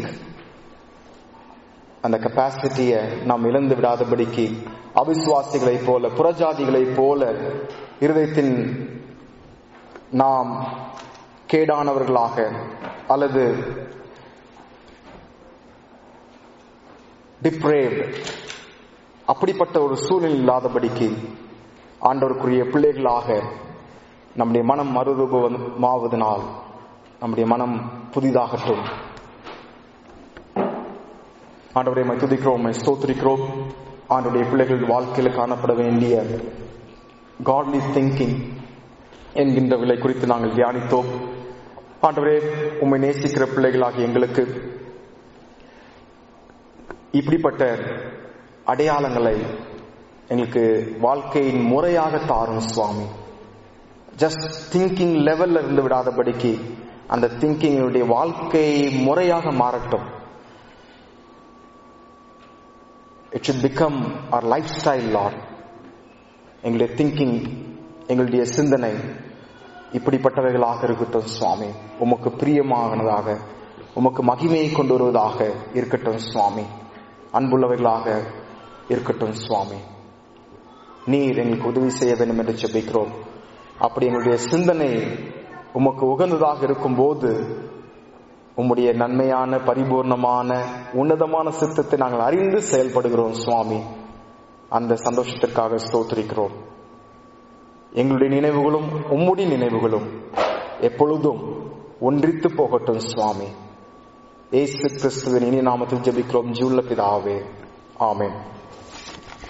அந்த கெப்பாசிட்டியை நாம் இழந்து விடாதபடிக்கு அவிசுவாசிகளைப் போல புறஜாதிகளைப் போல இருதயத்தின் நாம் கேடானவர்களாக அல்லது டிப்ரேவ்ட் அப்படிப்பட்ட ஒரு சூழ்நிலை இல்லாதபடிக்கு ஆண்டவருக்குரிய பிள்ளைகளாக நம்முடைய மனம் மறுரூபமாவதனால் நம்முடைய மனம் புதிதாகட்டும் ஆண்டவரை மை துதிக்கிறோம் மை ஸ்தோத்திரிக்கிறோம் ஆண்டுடைய பிள்ளைகள் வாழ்க்கையில் காணப்பட வேண்டிய காட்லி திங்கிங் என்கின்ற விலை குறித்து நாங்கள் தியானித்தோம் ஆண்டவரே உம்மை நேசிக்கிற பிள்ளைகளாகிய எங்களுக்கு இப்படிப்பட்ட அடையாளங்களை எங்களுக்கு வாழ்க்கையின் முறையாக தாரும் சுவாமி ஜஸ்ட் திங்கிங் லெவல்ல இருந்து விடாதபடிக்கு அந்த திங்கிங்களுடைய வாழ்க்கை முறையாக மாறட்டும் it should become our lifestyle லாட் எங்களுடைய திங்கிங் எங்களுடைய சிந்தனை இப்படிப்பட்டவைகளாக இருக்கட்டும் சுவாமி உமக்கு பிரியமானதாக உமக்கு மகிமையை கொண்டு வருவதாக இருக்கட்டும் சுவாமி அன்புள்ளவர்களாக இருக்கட்டும் சுவாமி நீர் எங்களுக்கு உதவி செய்ய வேண்டும் என்று ஜெபிக்கிறோம் அப்படி எங்களுடைய சிந்தனை உமக்கு உகந்ததாக இருக்கும் போது உம்முடைய நன்மையான பரிபூர்ணமான உன்னதமான சித்தத்தை நாங்கள் அறிந்து செயல்படுகிறோம் சுவாமி அந்த சந்தோஷத்திற்காக ஸ்தோத்திரிக்கிறோம் எங்களுடைய நினைவுகளும் உம்முடைய நினைவுகளும் எப்பொழுதும் ஒன்றித்து போகட்டும் சுவாமி ஏசு கிறிஸ்துவின் இனி நாமத்தில் ஜெபிக்கிறோம் ஜூல்ல பிதாவே ஆமென்